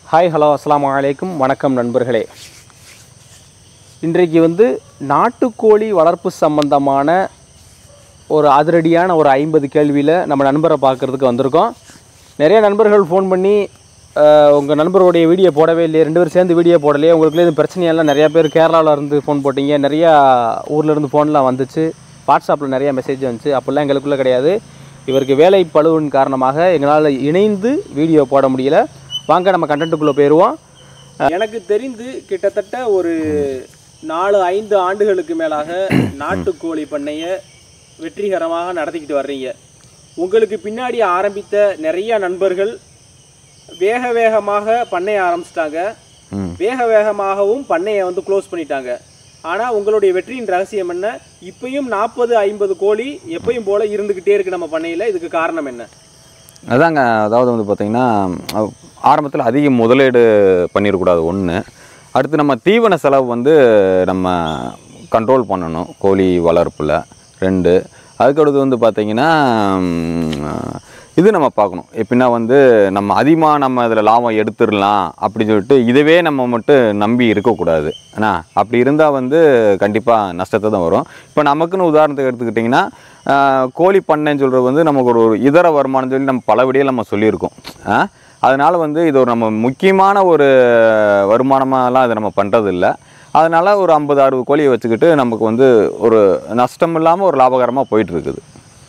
Hi hello அஸ்ஸலாமு அலைக்கும் வணக்கம் நண்பர்களே இன்றைக்கு வந்து நாட்டுக்கோழி வளர்ப்பு சம்பந்தமான ஒரு அதிரடியான ஒரு ஐம்பது கேள்வியில் நம்ம நண்பரை பார்க்குறதுக்கு வந்திருக்கோம் நிறைய நண்பர்கள் ஃபோன் பண்ணி உங்கள் நண்பருடைய வீடியோ போடவே இல்லையே ரெண்டு பேரும் சேர்ந்து வீடியோ போடலையே உங்களுக்கு எதுவும் பிரச்சனையெல்லாம் நிறையா பேர் கேரளாவில் இருந்து ஃபோன் போட்டீங்க நிறையா ஊர்ல இருந்து ஃபோன்லாம் வந்துச்சு வாட்ஸ்அப்பில் நிறைய மெசேஜ் வந்துச்சு அப்படிலாம் எங்களுக்குள்ளே கிடையாது இவருக்கு வேலை பளுவின் காரணமாக எங்களால் இணைந்து வீடியோ போட முடியல வாங்க நம்ம கண்டென்ட்டுக்குள்ளே போயிடுவோம் எனக்கு தெரிந்து கிட்டத்தட்ட ஒரு நாலு ஐந்து ஆண்டுகளுக்கு மேலாக நாட்டுக்கோழி பண்ணையை வெற்றிகரமாக நடத்திக்கிட்டு வர்றீங்க உங்களுக்கு பின்னாடி ஆரம்பித்த நிறைய நண்பர்கள் வேக வேகமாக பண்ணைய ஆரம்பிச்சிட்டாங்க ம். வேக வேகமாகவும் பண்ணையை வந்து க்ளோஸ் பண்ணிட்டாங்க ஆனால் உங்களுடைய வெற்றியின் ரகசியம் என்ன இப்பயும் நாற்பது ஐம்பது கோழி எப்பயும் போல இருந்துக்கிட்டே இருக்கு நம்ம பண்ணையில் இதுக்கு காரணம் என்ன அதாங்க அதாவது வந்து பார்த்திங்கன்னா ஆரம்பத்தில் அதிக முதலீடு பண்ணிடக்கூடாது ஒன்று அடுத்து நம்ம தீவன செலவு வந்து நம்ம கண்ட்ரோல் பண்ணணும் கோழி வளர்ப்பில் ரெண்டு அதுக்கடுத்து வந்து பார்த்திங்கன்னா ம், இது நம்ம பார்க்கணும் எப்படின்னா வந்து நம்ம அதிகமாக நம்ம இதில் லாபம் எடுத்துடலாம் அப்படின்னு சொல்லிட்டு இதுவே நம்ம மட்டும் நம்பி இருக்கக்கூடாது ஏன்னா அப்படி இருந்தால் வந்து கண்டிப்பாக நஷ்டத்தை தான் வரும் இப்போ நமக்குன்னு உதாரணத்துக்கு எடுத்துக்கிட்டிங்கன்னா ஆஹ், கோழி பண்ணைன்னு சொல்கிறது வந்து நமக்கு ஒரு ஒரு இதர வருமானம் சொல்லி நம்ம பல விடியில் நம்ம சொல்லியிருக்கோம் ஆ? அதனால வந்து இது ஒரு நம்ம முக்கியமான ஒரு வருமானமாலாம் இதை நம்ம பண்ணுறதில்ல அதனால ஒரு ஐம்பது அறுபது கோழியை வச்சுக்கிட்டு நமக்கு வந்து ஒரு நஷ்டம் இல்லாமல் ஒரு லாபகரமாக போயிட்டு இருக்குது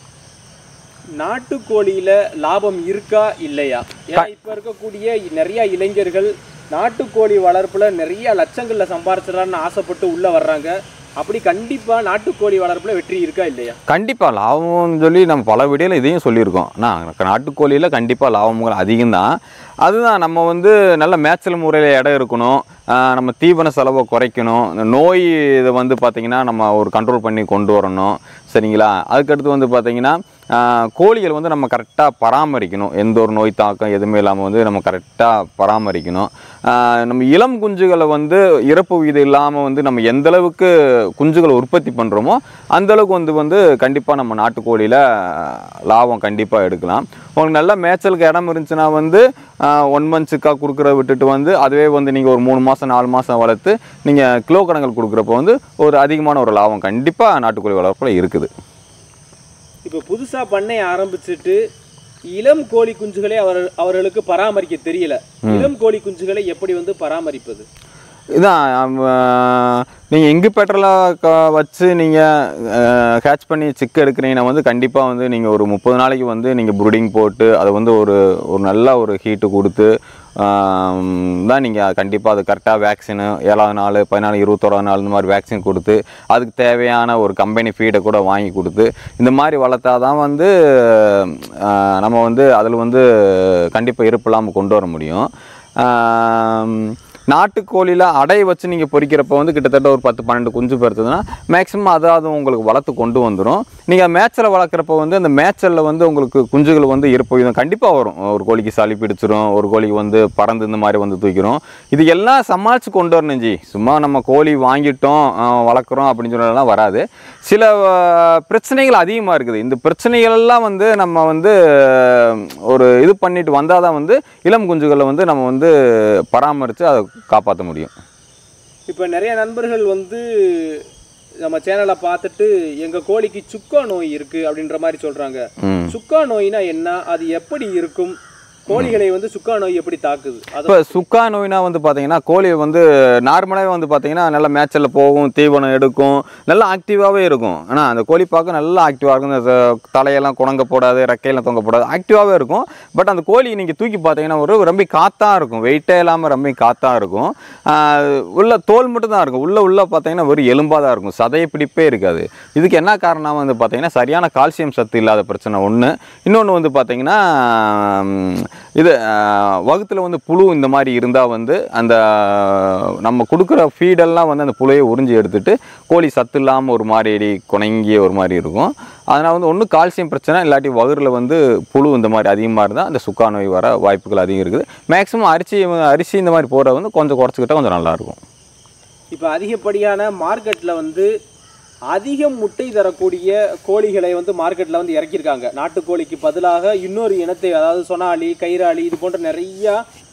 நாட்டுக்கோழியில லாபம் இருக்கா இல்லையா ஏன்னா இப்ப இருக்கக்கூடிய நிறைய இளைஞர்கள் நாட்டுக்கோழி வளர்ப்புல நிறைய லட்சங்கள்ல சம்பாரிச்சிடலாம்னு ஆசைப்பட்டு உள்ள வர்றாங்க அப்படி கண்டிப்பா நாட்டுக்கோழி வளர்ப்புல வெற்றி இருக்கா இல்லையா கண்டிப்பாக லாபம்னு சொல்லி நம்ம பல வீடியோவில் இதையும் சொல்லியிருக்கோம் நான் நாட்டுக்கோழியில் கண்டிப்பாக லாபங்கள் அதிகம்தான் அதுதான் நம்ம வந்து நல்ல மேய்ச்சல் முறையில் இடம் இருக்கணும் ஆஹ் நம்ம தீவன செலவை குறைக்கணும் இந்த நோய் இதை வந்து பார்த்திங்கன்னா நம்ம ஒரு கண்ட்ரோல் பண்ணி கொண்டு வரணும் சரிங்களா அதுக்கடுத்து வந்து பார்த்திங்கன்னா ஆஹ் கோழிகள் வந்து நம்ம கரெக்டாக பராமரிக்கணும் எந்த ஒரு நோய் தாக்கம் எதுவுமே இல்லாமல் வந்து நம்ம கரெக்டாக பராமரிக்கணும் ஆஹ் நம்ம இளம் குஞ்சுகளை வந்து இறப்பு விகிதம் இல்லாமல் வந்து நம்ம எந்த அளவுக்கு குஞ்சுகளை உற்பத்தி பண்ணுறோமோ அந்த அளவுக்கு வந்து வந்து கண்டிப்பாக நம்ம நாட்டுக்கோழியில் லாபம் கண்டிப்பாக எடுக்கலாம் உங்களுக்கு நல்ல மேய்ச்சலுக்கு இடம் இருந்துச்சுன்னா வந்து ஒன் மந்த்ஸுக்காக கொடுக்குறத விட்டுட்டு வந்து அதுவே வந்து நீங்கள் ஒரு மூணு மாதம் நாலு மாதம் வளர்த்து நீங்கள் கிலோ கணக்கில் கொடுக்குறப்ப வந்து ஒரு அதிகமான ஒரு லாபம் கண்டிப்பாக நாட்டுக்கோழி வளர்ப்பில் இருக்குது இப்போ புதுசா பண்ணை ஆரம்பிச்சுட்டு இளம் கோழி குஞ்சுகளை அவர் அவர்களுக்கு பராமரிக்க தெரியல இளம் கோழி குஞ்சுகளை எப்படி வந்து பராமரிப்பது இதான் நீங்கள் எங்கு பெட்ரோலாக க வச்சு நீங்கள் கேட்ச் பண்ணி சிக்கு எடுக்கிறீங்கன்னா வந்து கண்டிப்பாக வந்து நீங்கள் ஒரு முப்பது நாளைக்கு வந்து நீங்கள் ப்ரூடிங் போட்டு அதை வந்து ஒரு ஒரு நல்ல ஒரு ஹீட்டு கொடுத்து ஆம், தான் நீங்கள் கண்டிப்பாக அது கரெக்டாக வேக்சினு ஏழாவது நாள் பதினாலு இருபத்தோராது நாள் இந்த மாதிரி வேக்சின் கொடுத்து அதுக்கு தேவையான ஒரு கம்பெனி ஃபீடை கூட வாங்கி கொடுத்து இந்த மாதிரி வளர்த்தா தான் வந்து ஆ, நம்ம வந்து அதில் வந்து கண்டிப்பாக இருப்பு இல்லாமல் கொண்டு வர முடியும் ஆம், நாட்டுக்கோழியில் அடை வச்சு நீங்கள் பொரிக்கிறப்ப வந்து கிட்டத்தட்ட ஒரு பத்து பன்னெண்டு குஞ்சு பெருத்ததுன்னா மேக்ஸிமம் அதாவது உங்களுக்கு வளர்த்து கொண்டு வந்துடும் நீங்கள் மேய்ச்சலை வளர்க்குறப்ப வந்து அந்த மேய்ச்சலில் வந்து உங்களுக்கு குஞ்சுகள் வந்து இருப்பு விதம் கண்டிப்பாக வரும் ஒரு கோழிக்கு சளி பிடிச்சிரும் ஒரு கோழிக்கு வந்து பறந்து இந்த மாதிரி வந்து தூக்கிரும் இது எல்லாம் சமாளித்து கொண்டு வரணும் ஜி சும்மா நம்ம கோழி வாங்கிட்டோம் ஆஹ், வளர்க்குறோம் அப்படின்னு சொல்லலாம் வராது சில ஆஹ், பிரச்சனைகள் அதிகமாக இருக்குது இந்த பிரச்சனைகள் எல்லாம் வந்து நம்ம வந்து ஆஹ், ஒரு இது பண்ணிட்டு வந்தால் தான் வந்து இளம் குஞ்சுகளை வந்து நம்ம வந்து பராமரித்து அதை காப்பாற்ற முடியும் இப்போ நிறைய நண்பர்கள் வந்து நம்ம சேனலை பார்த்துட்டு எங்க கோழிக்கு சுக்கா நோய் இருக்கு அப்படின்ற மாதிரி சொல்றாங்க ம் சுக்கா நோய்னா என்ன அது எப்படி இருக்கும் கோழிகளை வந்து சுக்கா நோய் எப்படி தாக்குது அது இப்போ சுக்கா நோய்னா வந்து பார்த்தீங்கன்னா கோழி வந்து நார்மலாகவே வந்து பார்த்தீங்கன்னா நல்லா மேய்ச்சலில் போகும் தீவனம் எடுக்கும் நல்லா ஆக்டிவாகவே இருக்கும் ஆனால் அந்த கோழி பார்க்க நல்லா ஆக்டிவாக இருக்கும் இந்த ச- தலையெல்லாம் குணங்க போடாது ரெக்கையெல்லாம் தொங்க போடாது ஆக்டிவாகவே இருக்கும் பட் அந்த கோழி நீங்கள் தூக்கி பார்த்தீங்கன்னா ஒரு ரொம்ப காத்தா இருக்கும் வெயிட்டே இல்லாமல் ரொம்ப காத்தா இருக்கும் ஆஹ் உள்ள தோல் மட்டும் தான் இருக்கும் உள்ள உள்ள பார்த்தீங்கன்னா வெறும் எலும்பாக தான் இருக்கும் சதையை பிடிப்பே இருக்காது இதுக்கு என்ன காரணம் வந்து பார்த்தீங்கன்னா சரியான கால்சியம் சத்து இல்லாத பிரச்சனை ஒன்று இன்னொன்று வந்து பார்த்தீங்கன்னா ம், இது வகுத்தில் வந்து புழு இந்த மாதிரி இருந்தால் வந்து அந்த நம்ம கொடுக்குற ஃபீடெல்லாம் வந்து அந்த புழுவை உறிஞ்சி எடுத்துட்டு கோழி சத்து இல்லாமல் ஒரு மாதிரி குணங்கிய ஒரு மாதிரி இருக்கும் அதனால் வந்து ஒன்று கால்சியம் பிரச்சனை இல்லாட்டி வகுரில் வந்து புழு இந்த மாதிரி அதிகமாக இருந்தால் அந்த சுக்கா நோய் வர வாய்ப்புகள் அதிகம் இருக்குது மேக்ஸிமம் அரிசி அரிசி இந்த மாதிரி போடுறது வந்து கொஞ்சம் குறைச்சிக்கிட்டா கொஞ்சம் நல்லாயிருக்கும் இப்போ அதிகப்படியான மார்க்கெட்ல வந்து அதிகம் முட்டை தரக்கூடிய கோழிகளை வந்து மார்க்கெட்டில் வந்து இறக்கியிருக்காங்க நாட்டுக்கோழிக்கு பதிலாக இன்னொரு இனத்தை அதாவது சொனாலி கைராளி இது போன்ற நிறைய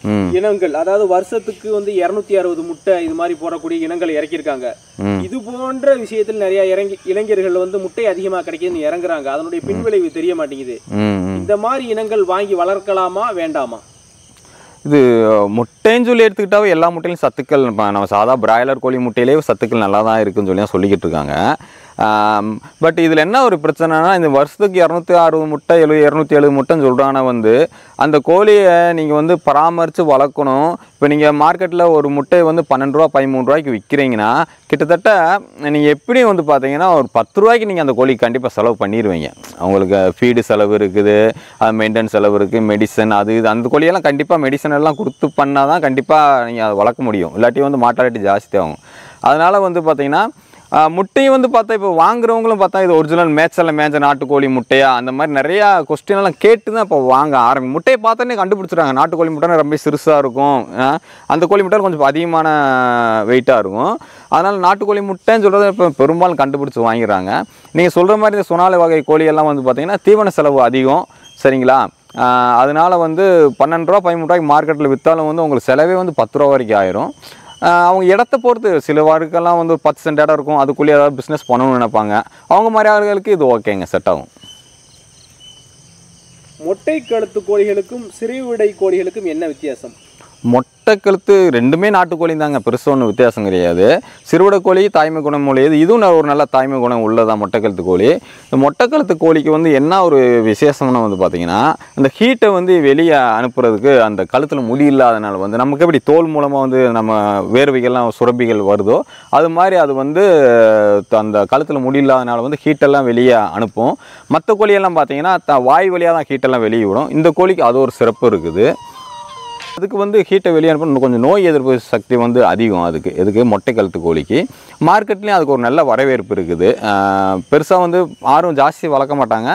ம் இனங்கள் அதாவது வருஷத்துக்கு வந்து இருநூத்தி அறுபது முட்டை இது மாதிரி போடக்கூடிய இனங்களை இறக்கியிருக்காங்க ம். இது போன்ற விஷயத்தில் நிறைய இறங்கி இளைஞர்கள் வந்து முட்டை அதிகமா கிடைக்குதுன்னு இறங்குறாங்க அதனுடைய பின்விளைவு தெரிய மாட்டேங்குது ம் ம். இந்த மாதிரி இனங்கள் வாங்கி வளர்க்கலாமா வேண்டாமா இது முட்டைன்னு சொல்லி எடுத்துக்கிட்டாவே எல்லா முட்டையிலும் சத்துக்கள் இப்போ நம்ம சாதா பிராய்லர் கோழி முட்டையிலே சத்துக்கள் நல்லா தான் இருக்குன்னு சொல்லி தான் சொல்லிக்கிட்டு இருக்காங்க பட் இதில் என்ன ஒரு பிரச்சனைனா இந்த வருஷத்துக்கு இரநூத்தி அறுபது முட்டை எழுபது இரநூத்தி எழுபது முட்டைன்னு சொல்கிறாங்கன்னா வந்து அந்த கோழியை நீங்கள் வந்து பராமரித்து வளர்க்கணும் இப்போ நீங்கள் மார்க்கெட்டில் ஒரு முட்டை வந்து பன்னெண்டு ரூபா பதிமூணு ரூபாய்க்கு விற்கிறீங்கன்னா கிட்டத்தட்ட நீங்கள் எப்படி வந்து பார்த்தீங்கன்னா ஒரு பத்து ரூபாய்க்கு நீங்கள் அந்த கோழிக்கு கண்டிப்பாக செலவு பண்ணிடுவீங்க அவங்களுக்கு ஃபீடு செலவு இருக்குது அது மெயின்டெனன்ஸ் செலவு இருக்குது மெடிசன் அது இது அந்த கோழியெல்லாம் கண்டிப்பாக மெடிசன் எல்லாம் கொடுத்து பண்ணால் தான் கண்டிப்பாக நீங்கள் அதை வளர்க்க முடியும் இல்லாட்டி வந்து மாட்டாலிட்டி ஜாஸ்தி ஆகும் அதனால் வந்து பார்த்தீங்கன்னா ஆஹ் முட்டையும் வந்து பார்த்தா இப்போ வாங்குறவங்களும் பார்த்தா இது ஒரிஜினல் மேய்ச்சல மேய்ச்ச நாட்டுக்கோழி முட்டையா அந்த மாதிரி நிறையா கொஸ்டின் எல்லாம் கேட்டு தான் இப்போ வாங்க ஆரம்பி முட்டையை பார்த்தோன்னே கண்டுபிடிச்சிடுறாங்க நாட்டுக்கோழி முட்டைனா ரொம்ப சிறுசாக இருக்கும் ஆஹ் அந்த கோழி முட்டை கொஞ்சம் அதிகமான வெயிட்டாக இருக்கும் அதனால் நாட்டுக்கோழி முட்டைன்னு சொல்கிறத இப்போ பெரும்பாலும் கண்டுபிடிச்சி வாங்கிடுறாங்க நீங்கள் சொல்கிற மாதிரி இந்த சொனாலை வகை கோழியெல்லாம் வந்து பார்த்தீங்கன்னா தீவன செலவு அதிகம் சரிங்களா ஆஹ் அதனால வந்து பன்னெண்டு ரூபா பதிமூணு ரூபாய்க்கு மார்க்கெட்டில் விற்றாலும் வந்து உங்களுக்கு செலவே வந்து பத்து ரூபா வரைக்கும் ஆயிரும் ஆஹ் அவங்க இடத்த பொறுத்து சில வாருக்கெல்லாம் வந்து ஒரு பத்து சென்ட் இடம் இருக்கும் அதுக்குள்ளேயே ஏதாவது பிஸ்னஸ் பண்ணணும்னு நினைப்பாங்க அவங்க மாதிரி ஆளுகளுக்கு இது ஓகேங்க செட் ஆகும் மொட்டை கழுத்து கோழிகளுக்கும் சிறுவிடை கோழிகளுக்கும் என்ன வித்தியாசம் மொட்டை கழுத்து ரெண்டுமே நாட்டுக்கோழி தாங்க பெருசாக ஒன்றும் வித்தியாசம் கிடையாது சிறுவிடை கோழி தாய்மை குணம் உடையது இதுவும் ந- ஒரு நல்ல தாய்மை குணம் உள்ளதான் மொட்டை கழுத்து கோழி இந்த மொட்டை கழுத்து கோழிக்கு வந்து என்ன ஒரு விசேஷம்னு வந்து பார்த்தீங்கன்னா அந்த ஹீட்டை வந்து வெளியே அனுப்புறதுக்கு அந்த கழுத்தில் முடி இல்லாதனால வந்து நமக்கு எப்படி தோல் மூலமாக வந்து நம்ம வேர்வைகள்லாம் சுரப்பிகள் வருதோ அது மாதிரி அது வந்து த- அந்த கழுத்தில் முடி இல்லாதனால வந்து ஹீட்டெல்லாம் வெளியே அனுப்பும் மற்ற கோழியெல்லாம் பார்த்தீங்கன்னா த வாய் வழியாக தான் ஹீட்டெல்லாம் வெளியே விடும் இந்த கோழிக்கு அது ஒரு சிறப்பு இருக்குது அதுக்கு வந்து ஹீட்டை வெளியே அனுப்ப இன்னும் கொஞ்சம் நோய் எதிர்ப்பு சக்தி வந்து அதிகம் அதுக்கு எதுக்கு மொட்டை கழுத்து கோழிக்கு மார்க்கெட்லேயும் அதுக்கு ஒரு நல்ல வரவேற்பு இருக்குது பெருசாக வந்து யாரும் ஜாஸ்தி வளர்க்க மாட்டாங்க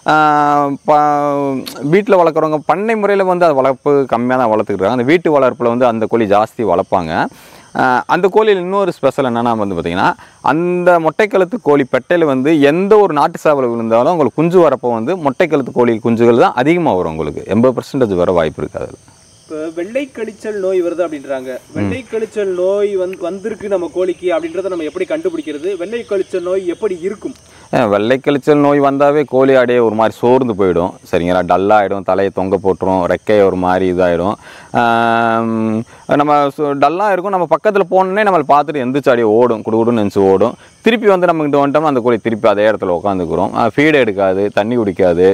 வீட்டில் வளர்க்குறவங்க பண்ணை முறையில் வந்து அது வளர்ப்பு கம்மியாக தான் வளர்த்துக்கிட்டாங்க அந்த வீட்டு வளர்ப்பில் வந்து அந்த கோழி ஜாஸ்தி வளர்ப்பாங்க ஆஹ் அந்த கோழியில் இன்னொரு ஸ்பெஷல் என்னென்னா வந்து பார்த்திங்கன்னா அந்த மொட்டைக்கழுத்து கோழி பெட்டையில் வந்து எந்த ஒரு நாட்டு சேவல் விழுந்தாலும் உங்களுக்கு குஞ்சு வரப்போ வந்து மொட்டைக்கழுத்து கோழி குஞ்சுகள் தான் அதிகமாக வரும் உங்களுக்கு எண்பது பர்சன்டேஜ் வர வாய்ப்பு இருக்குது அதில் இப்போ வெள்ளை கழிச்சல் நோய் வருது அப்படின்றாங்க வெள்ளை கழிச்சல் நோய் வந்து வந்திருக்கு நம்ம கோழிக்கு அப்படின்றத நம்ம எப்படி கண்டுபிடிக்கிறது வெள்ளை கழிச்சல் நோய் எப்படி இருக்கும் அஹ் வெள்ளை கழிச்சல் நோய் வந்தாவே கோழி ஆடியே ஒரு மாதிரி சோர்ந்து போயிடும் சரிங்களா டல்லாகிடும் தலையை தொங்க போட்டுரும் ரெக்கையை ஒரு மாதிரி இதாகிடும் நம்ம டல்லாக இருக்கும் நம்ம பக்கத்தில் போனோன்னே நம்மளை பார்த்துட்டு எந்திரிச்சு அப்படியே ஓடும் குடுகுடுன்னு நினச்சி ஓடும் திருப்பி வந்து நம்ம இங்கிட்ட வந்துட்டோம்னா அந்த கோழி திருப்பி அதே இடத்துல உட்காந்துக்கிறோம் ஃபீடு எடுக்காது தண்ணி குடிக்காது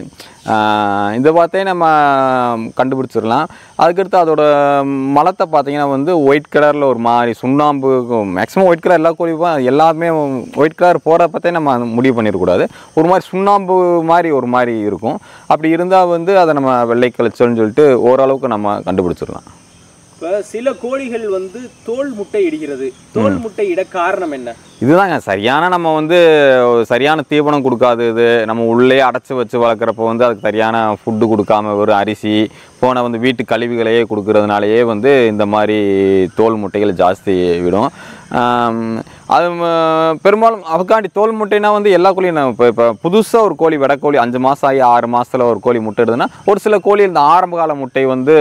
ஆஹ் இதை பார்த்தே நம்ம கண்டுபிடிச்சிடலாம் அதுக்கடுத்து அதோட மலத்தை பார்த்தீங்கன்னா வந்து ஒயிட் கலரில் ஒரு மாதிரி சுண்ணாம்பு மேக்ஸிமம் ஒயிட் கலர் எல்லா கோழியும் எல்லாமே ஒயிட் கலர் போகிற பார்த்தே நம்ம அது முடிவு பண்ணிடக்கூடாது ஒரு மாதிரி சுண்ணாம்பு மாதிரி ஒரு மாதிரி இருக்கும் அப்படி இருந்தால் வந்து அதை நம்ம வெள்ளை கழிச்சல்னு சொல்லிட்டு ஓரளவுக்கு நம்ம கண்டுபிடிச்சிடலாம் இப்போ சில கோழிகள் வந்து தோல் முட்டை இடுகிறது தோல் முட்டை இட காரணம் என்ன இதுதாங்க சரியான நம்ம வந்து ஒரு சரியான தீவனம் கொடுக்காதது நம்ம உள்ளே அடைச்சி வச்சு வளர்க்குறப்போ வந்து அதுக்கு சரியான ஃபுட்டு கொடுக்காம வெறும் அரிசி போன வந்து வீட்டு கழிவுகளையே கொடுக்கறதுனாலயே வந்து இந்த மாதிரி தோல் முட்டைகள் ஜாஸ்தி விடும் ஆம், அது ம- பெரும்பாலும் அவக்காண்டி தோல் முட்டைனா வந்து எல்லா கோழியும் நான் இப்போ இப்போ புதுசாக ஒரு கோழி வெடக்கோழி அஞ்சு மாதம் ஆகி ஆறு மாசத்துல ஒரு கோழி முட்டைடுதுன்னா ஒரு சில கோழி இந்த ஆரம்ப கால முட்டை வந்து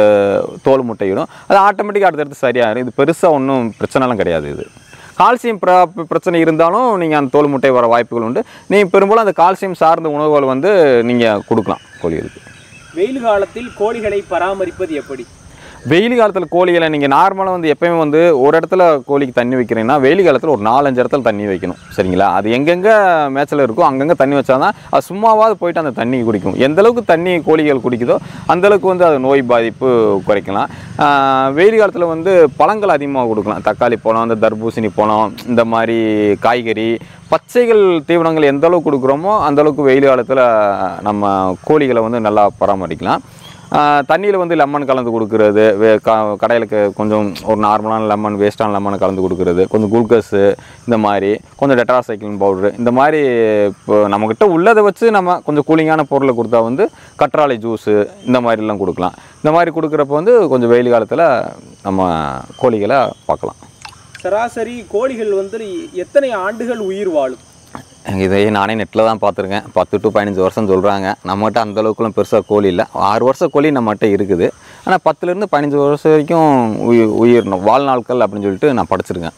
தோல் முட்டையிடும் அது ஆட்டோமேட்டிக்காக அடுத்தடுத்து சரியாயிடும் இது பெருசாக ஒன்றும் பிரச்சனைலாம் கிடையாது இது கால்சியம் பிர பிரச்சனை இருந்தாலும் நீங்கள் அந்த தோல் முட்டை வர வாய்ப்புகள் உண்டு நீங்கள் பெரும்பாலும் அந்த கால்சியம் சார்ந்த உணவுகள் வந்து நீங்கள் கொடுக்கலாம் கோழிகளுக்கு வெயில் காலத்தில் கோழிகளை பராமரிப்பது எப்படி வெயில் காலத்தில் கோழிகளை நீங்கள் நார்மலாக வந்து எப்பயுமே வந்து ஒரு இடத்துல கோழிக்கு தண்ணி வைக்கிறீங்கன்னா வெயில் காலத்தில் ஒரு நாலஞ்சு இடத்துல தண்ணி வைக்கணும் சரிங்களா அது எங்கெங்கே மேய்ச்சல் இருக்கோ அங்கங்கே தண்ணி வச்சாதான் அது சும்மாவாவது போயிட்டு அந்த தண்ணி குடிக்கும் எந்த அளவுக்கு தண்ணி கோழிகள் குடிக்குதோ அந்த அளவுக்கு வந்து அது நோய் பாதிப்பு குறைக்கலாம் ஆஹ் வெயில் காலத்தில் வந்து பழங்கள் அதிகமாக கொடுக்கலாம் தக்காளி பழம் இந்த தர்பூசணி பழம் இந்த மாதிரி காய்கறி பச்சைகள் தீவனங்கள் எந்த அளவுக்கு கொடுக்குறோமோ அந்த அளவுக்கு வெயில் காலத்தில் நம்ம கோழிகளை வந்து நல்லா பராமரிக்கலாம் தண்ணியில் வந்து லெமன் கலந்து கொடுக்குறது வே க கடையிலுக்கு கொஞ்சம் ஒரு நார்மலான லெமன் வேஸ்ட்டான லெமன் கலந்து கொடுக்குறது கொஞ்சம் குளுக்கோஸு இந்த மாதிரி கொஞ்சம் டெட்ராசைக்கிளின் பவுட்ரு இந்த மாதிரி இப்போ நம்மக்கிட்ட உள்ளதை வச்சு நம்ம கொஞ்சம் கூலிங்கான பொருளை கொடுத்தா வந்து கற்றாழை ஜூஸு இந்த மாதிரிலாம் கொடுக்கலாம் இந்த மாதிரி கொடுக்குறப்ப வந்து கொஞ்சம் வெயில் காலத்தில் நம்ம கோழிகளை பார்க்கலாம் சராசரி கோழிகள் வந்து எத்தனை ஆண்டுகள் உயிர் வாழும் இதை நானே நெட்டில் தான் பார்த்துருக்கேன் பத்து டு பதினஞ்சு வருஷம் சொல்கிறாங்க நம்மகிட்ட அந்த அளவுக்குலாம் பெருசாக கோழி இல்லை ஆறு வருஷம் கோழி நம்மகிட்ட இருக்குது ஆனால் பத்துலேருந்து பதினஞ்சு வருஷம் வரைக்கும் உயிர் உயிரணும் வாழ்நாட்கள் அப்படின்னு சொல்லிட்டு நான் படிச்சிருக்கேன்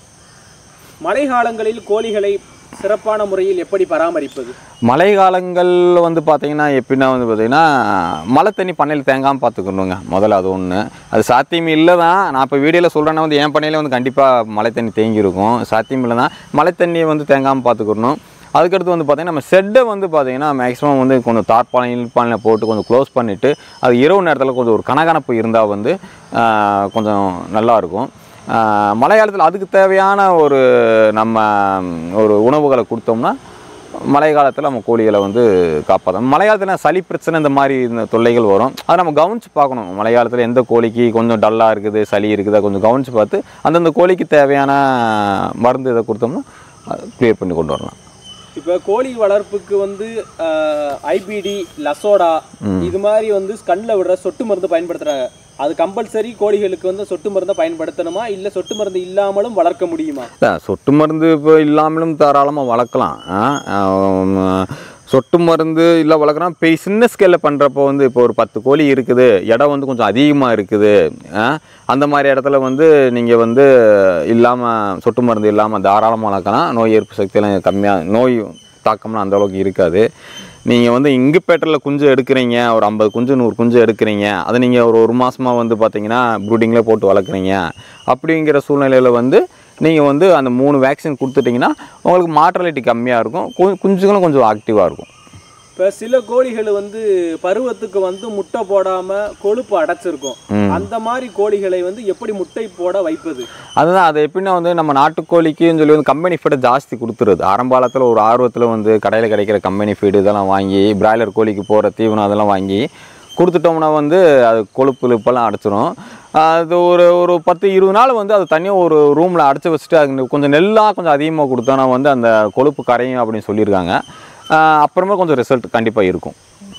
மழை காலங்களில் கோழிகளை சிறப்பான முறையில் எப்படி பராமரிப்பது மழை காலங்கள் வந்து பார்த்தீங்கன்னா எப்படின்னா வந்து பார்த்தீங்கன்னா மழை தண்ணி பண்ணையில் தேங்காமல் பார்த்துக்கணுங்க முதல்ல அது ஒன்று அது சாத்தியம் இல்லை தான் நான் இப்போ வீடியோவில் சொல்கிறேன்னா வந்து என் பண்ணையில் வந்து கண்டிப்பாக மழை தண்ணி தேங்கி இருக்கும் சாத்தியம் இல்லை தான் மழை தண்ணியை வந்து தேங்காமல் பார்த்துக்கணும் அதுக்கடுத்து வந்து பார்த்தீங்கன்னா நம்ம ஷெட்டை வந்து பார்த்தீங்கன்னா மேக்ஸிமம் வந்து கொஞ்சம் தார்பாலம் இல்பாலில் போட்டு கொஞ்சம் க்ளோஸ் பண்ணிவிட்டு அது இரவு நேரத்தில் கொஞ்சம் ஒரு கனகனப்பு இருந்தால் வந்து ஆஹ், கொஞ்சம் நல்லாயிருக்கும் ஆஹ், மழை காலத்தில் அதுக்கு தேவையான ஒரு நம்ம ஒரு உணவுகளை கொடுத்தோம்னா மழை காலத்தில் நம்ம கோழிகளை வந்து காப்பாற்றணும் மழை காலத்தில் சளி பிரச்சனை இந்த மாதிரி இந்த தொல்லைகள் வரும் அதை நம்ம கவனித்து பார்க்கணும் மழை காலத்தில் எந்த கோழிக்கு கொஞ்சம் டல்லாக இருக்குது சளி இருக்குதா கொஞ்சம் கவனித்து பார்த்து அந்தந்த கோழிக்கு தேவையான மருந்து இதை கொடுத்தோம்னா க்ளியர் பண்ணி கொண்டு வரலாம் இப்போ கோழி வளர்ப்புக்கு வந்து ஐபிடி லசோடா இது மாதிரி வந்து கண்ணில் விடுற சொட்டு மருந்து பயன்படுத்துறாங்க அது கம்பல்சரி கோழிகளுக்கு வந்து சொட்டு மருந்தை பயன்படுத்தணுமா இல்லை சொட்டு மருந்து இல்லாமலும் வளர்க்க முடியுமா இல்லை சொட்டு மருந்து இப்போ இல்லாமலும் தாராளமாக வளர்க்கலாம் ஆ, ஆம், சொட்டு மருந்து இல்லை வளர்க்குறோம் இப்போ சின்ன ஸ்கேலில் பண்ணுறப்போ வந்து இப்போ ஒரு பத்து கோழி இருக்குது இடம் வந்து கொஞ்சம் அதிகமாக இருக்குது ஆ, அந்த மாதிரி இடத்துல வந்து நீங்கள் வந்து இல்லாமல் சொட்டு மருந்து இல்லாமல் தாராளமாக வளர்க்கலாம் நோய் எதிர்ப்பு சக்தியெல்லாம் கம்மியாக நோய் தாக்கம்லாம் அந்த அளவுக்கு இருக்காது நீங்கள் வந்து இங்குப்பேட்டரில் குஞ்சு எடுக்கிறீங்க ஒரு ஐம்பது குஞ்சு நூறு குஞ்சு எடுக்கிறீங்க அதை நீங்கள் ஒரு ஒரு மாதமாக வந்து பார்த்தீங்கன்னா ப்ரூடிங்கில் போட்டு வளர்க்குறீங்க அப்படிங்கிற சூழ்நிலையில் வந்து நீங்கள் வந்து அந்த மூணு வேக்சின் கொடுத்துட்டிங்கன்னா உங்களுக்கு மார்டாலிட்டி கம்மியாக இருக்கும் கு- குஞ்சுகளும் கொஞ்சம் ஆக்டிவாக இருக்கும் இப்போ சில கோழிகள் வந்து பருவத்துக்கு வந்து முட்டை போடாம கொழுப்பு அடைச்சிருக்கும் ம். அந்த மாதிரி கோழிகளை வந்து எப்படி முட்டை போட வைப்பது அதுதான் அது எப்படின்னா வந்து நம்ம நாட்டுக்கோழிக்குன்னு சொல்லி வந்து கம்பெனி ஃபீடை ஜாஸ்தி கொடுத்துருது ஆரம்பாலத்தில் ஒரு ஆர்வத்தில் வந்து கடையில் கிடைக்கிற கம்பெனி ஃபீடு இதெல்லாம் வாங்கி பிராய்லர் கோழிக்கு போகிற தீவனம் அதெல்லாம் வாங்கி கொடுத்துட்டோம்னா வந்து அது கொழுப்பு இழுப்பெல்லாம் அடைச்சிரும் அது ஒரு ஒரு பத்து இருபது நாள் வந்து அது தனியாக ஒரு ரூமில் அடைச்சி வச்சுட்டு அது கொஞ்சம் நெல்லாக கொஞ்சம் அதிகமாக கொடுத்தோன்னா வந்து அந்த கொழுப்பு கரையும் அப்படின்னு சொல்லியிருக்காங்க ஆஹ் அப்புறமா கொஞ்சம் ரிசல்ட் கண்டிப்பாக இருக்கும்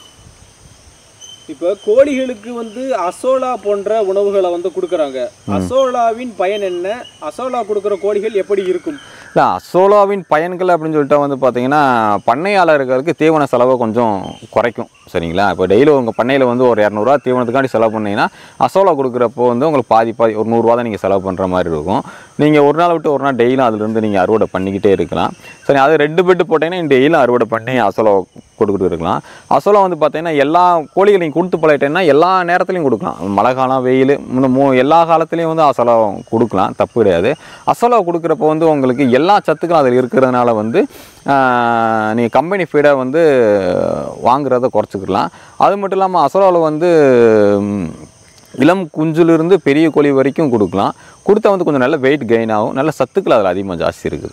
இப்போ கோழிகளுக்கு வந்து அசோலா போன்ற உணவுகளை வந்து கொடுக்குறாங்க அசோலாவின் பயன் என்ன அசோலா கொடுக்குற கோழிகள் எப்படி இருக்கும் இல்லை அசோலாவின் பயன்கள் அப்படின்னு சொல்லிட்டு வந்து பார்த்தீங்கன்னா பண்ணையாளர்களுக்கு தீவன செலவை கொஞ்சம் குறைக்கும் சரிங்களா இப்போ டெய்லி உங்கள் பண்ணையில் வந்து ஒரு இரநூறுவா தீவனத்துக்காண்டி செலவு பண்ணீங்கன்னா அசோலா கொடுக்குறப்போ வந்து உங்களுக்கு பாதி பாதி ஒரு நூறுரூவா தான் நீங்கள் செலவு பண்ணுற மாதிரி இருக்கும் நீங்கள் ஒரு நாள் விட்டு ஒரு நாள் டெய்லியும் அதுலேருந்து நீங்கள் அறுவடை பண்ணிக்கிட்டே இருக்கலாம் சரி அது ரெண்டு பெட்டு போட்டீங்கன்னா டெய்லியும் அறுவடை பண்ணி அசோலா கொடுத்துட்டு இருக்கலாம் அசோலா வந்து பார்த்தீங்கன்னா எல்லா கோழிகள் நீங்கள் கொடுத்து பழகிட்டேன்னா எல்லா நேரத்துலையும் கொடுக்கலாம் மழை காலம் வெயில் இந்த மூ எல்லா காலத்துலேயும் வந்து அசோலா கொடுக்கலாம் தப்பு கிடையாது அசோலா கொடுக்குறப்போ வந்து உங்களுக்கு எல்லா சத்துக்களும் அதில் இருக்கிறதுனால வந்து நீங்கள் கம்பெனி ஃபீடை வந்து வாங்குறத குறைச்சிக்கலாம் அது மட்டும் இல்லாமல் அசோலாவில் வந்து ம், இளம் குஞ்சிலிருந்து பெரிய கோழி வரைக்கும் கொடுக்கலாம் கொடுத்தா வந்து கொஞ்சம் நல்ல வெயிட் கெயின் ஆகும் நல்ல சத்துக்கள் அதில் அதிகமாக ஜாஸ்தி இருக்குது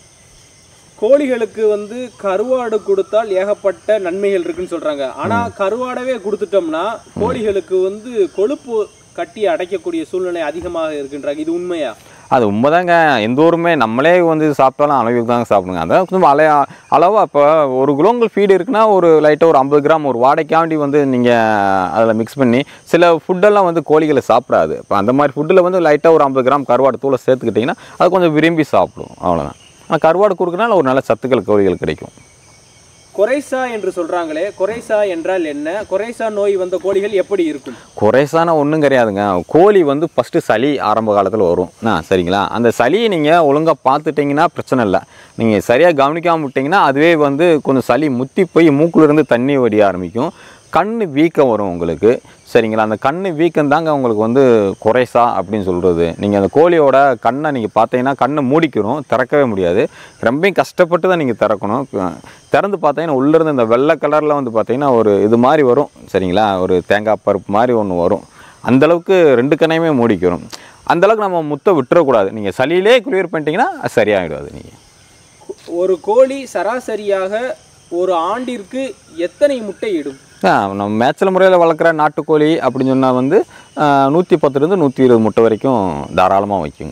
கோழிகளுக்கு வந்து கருவாடு கொடுத்தால் ஏகப்பட்ட நன்மைகள் இருக்குன்னு சொல்றாங்க ஆனா கருவாடவே கொடுத்துட்டோம்னா கோழிகளுக்கு வந்து கொழுப்பு கட்டி அடைக்கக்கூடிய சூழ்நிலை அதிகமாக இருக்குன்றாங்க இது உண்மையா அது உண்மைதாங்க எந்த ஊருமே நம்மளே வந்து சாப்பிட்டாலும் அளவுக்கு தாங்க சாப்பிடுங்க அதான் கொஞ்சம் அலைய அளவாக இப்போ ஒரு குலோங்கல் ஃபீடு இருக்குன்னா ஒரு லைட்டாக ஒரு ஐம்பது கிராம் ஒரு வாடைக்காண்டி வந்து நீங்கள் அதில் மிக்ஸ் பண்ணி சில ஃபுட்டெல்லாம் வந்து கோழிகளை சாப்பிடாது இப்போ அந்த மாதிரி ஃபுட்டில் வந்து லைட்டாக ஒரு ஐம்பது கிராம் கருவாடு தூளை சேர்த்துக்கிட்டிங்கன்னா அது கொஞ்சம் விரும்பி சாப்பிடும் அவ்வளோதான் ஆனால் கருவாடு கொடுக்கறனால ஒரு நல்ல சத்துக்கள் கோழிகள் கிடைக்கும் கொரைசா என்று சொல்றாங்களே கொரைசா என்றால் என்ன கொரைசா நோய் வந்த கோழிகள் எப்படி இருக்கும் குறைசான ஒன்றும் கிடையாதுங்க கோழி வந்து ஃபஸ்ட்டு சளி ஆரம்ப காலத்தில் வரும் ஆ சரிங்களா அந்த சளியை நீங்கள் ஒழுங்காக பார்த்துட்டிங்கன்னா பிரச்சனை இல்லை நீங்கள் சரியாக கவனிக்காமல் விட்டிங்கன்னா அதுவே வந்து கொஞ்சம் சளி முத்தி போய் மூக்குலேருந்து தண்ணி வடிய ஆரம்பிக்கும் கண் வீக்கம் வரும் உங்களுக்கு சரிங்களா அந்த கண் வீக்கம் தாங்க உங்களுக்கு வந்து குறைசா அப்படின்னு சொல்கிறது நீங்கள் அந்த கோழியோட கண்ணை நீங்கள் பார்த்தீங்கன்னா கண்ணை மூடிக்கிறோம் திறக்கவே முடியாது ரொம்பவும் கஷ்டப்பட்டு தான் நீங்கள் திறக்கணும் திறந்து பார்த்தீங்கன்னா உள்ளேருந்து இந்த வெள்ளை கலரில் வந்து பார்த்தீங்கன்னா ஒரு இது மாதிரி வரும் சரிங்களா ஒரு தேங்காய் பருப்பு மாதிரி ஒன்று வரும் அந்தளவுக்கு ரெண்டு கண்ணையுமே மூடிக்கிறோம் அந்தளவுக்கு நம்ம முத்தை விட்டுறக்கூடாது நீங்கள் சளியிலே கிளியர் பண்ணிட்டீங்கன்னா அது சரியாயிடும் அது நீங்கள் ஒரு கோழி சராசரியாக ஒரு ஆண்டிற்கு எத்தனை முட்டை இடும் ஆ, நம்ம மேய்ச்சல் முறையில் வளர்க்குற நாட்டுக்கோழி அப்படின்னு சொன்னால் வந்து நூற்றி பத்துலேருந்து நூற்றி இருபது முட்டை வரைக்கும் தாராளமாக வைக்குங்க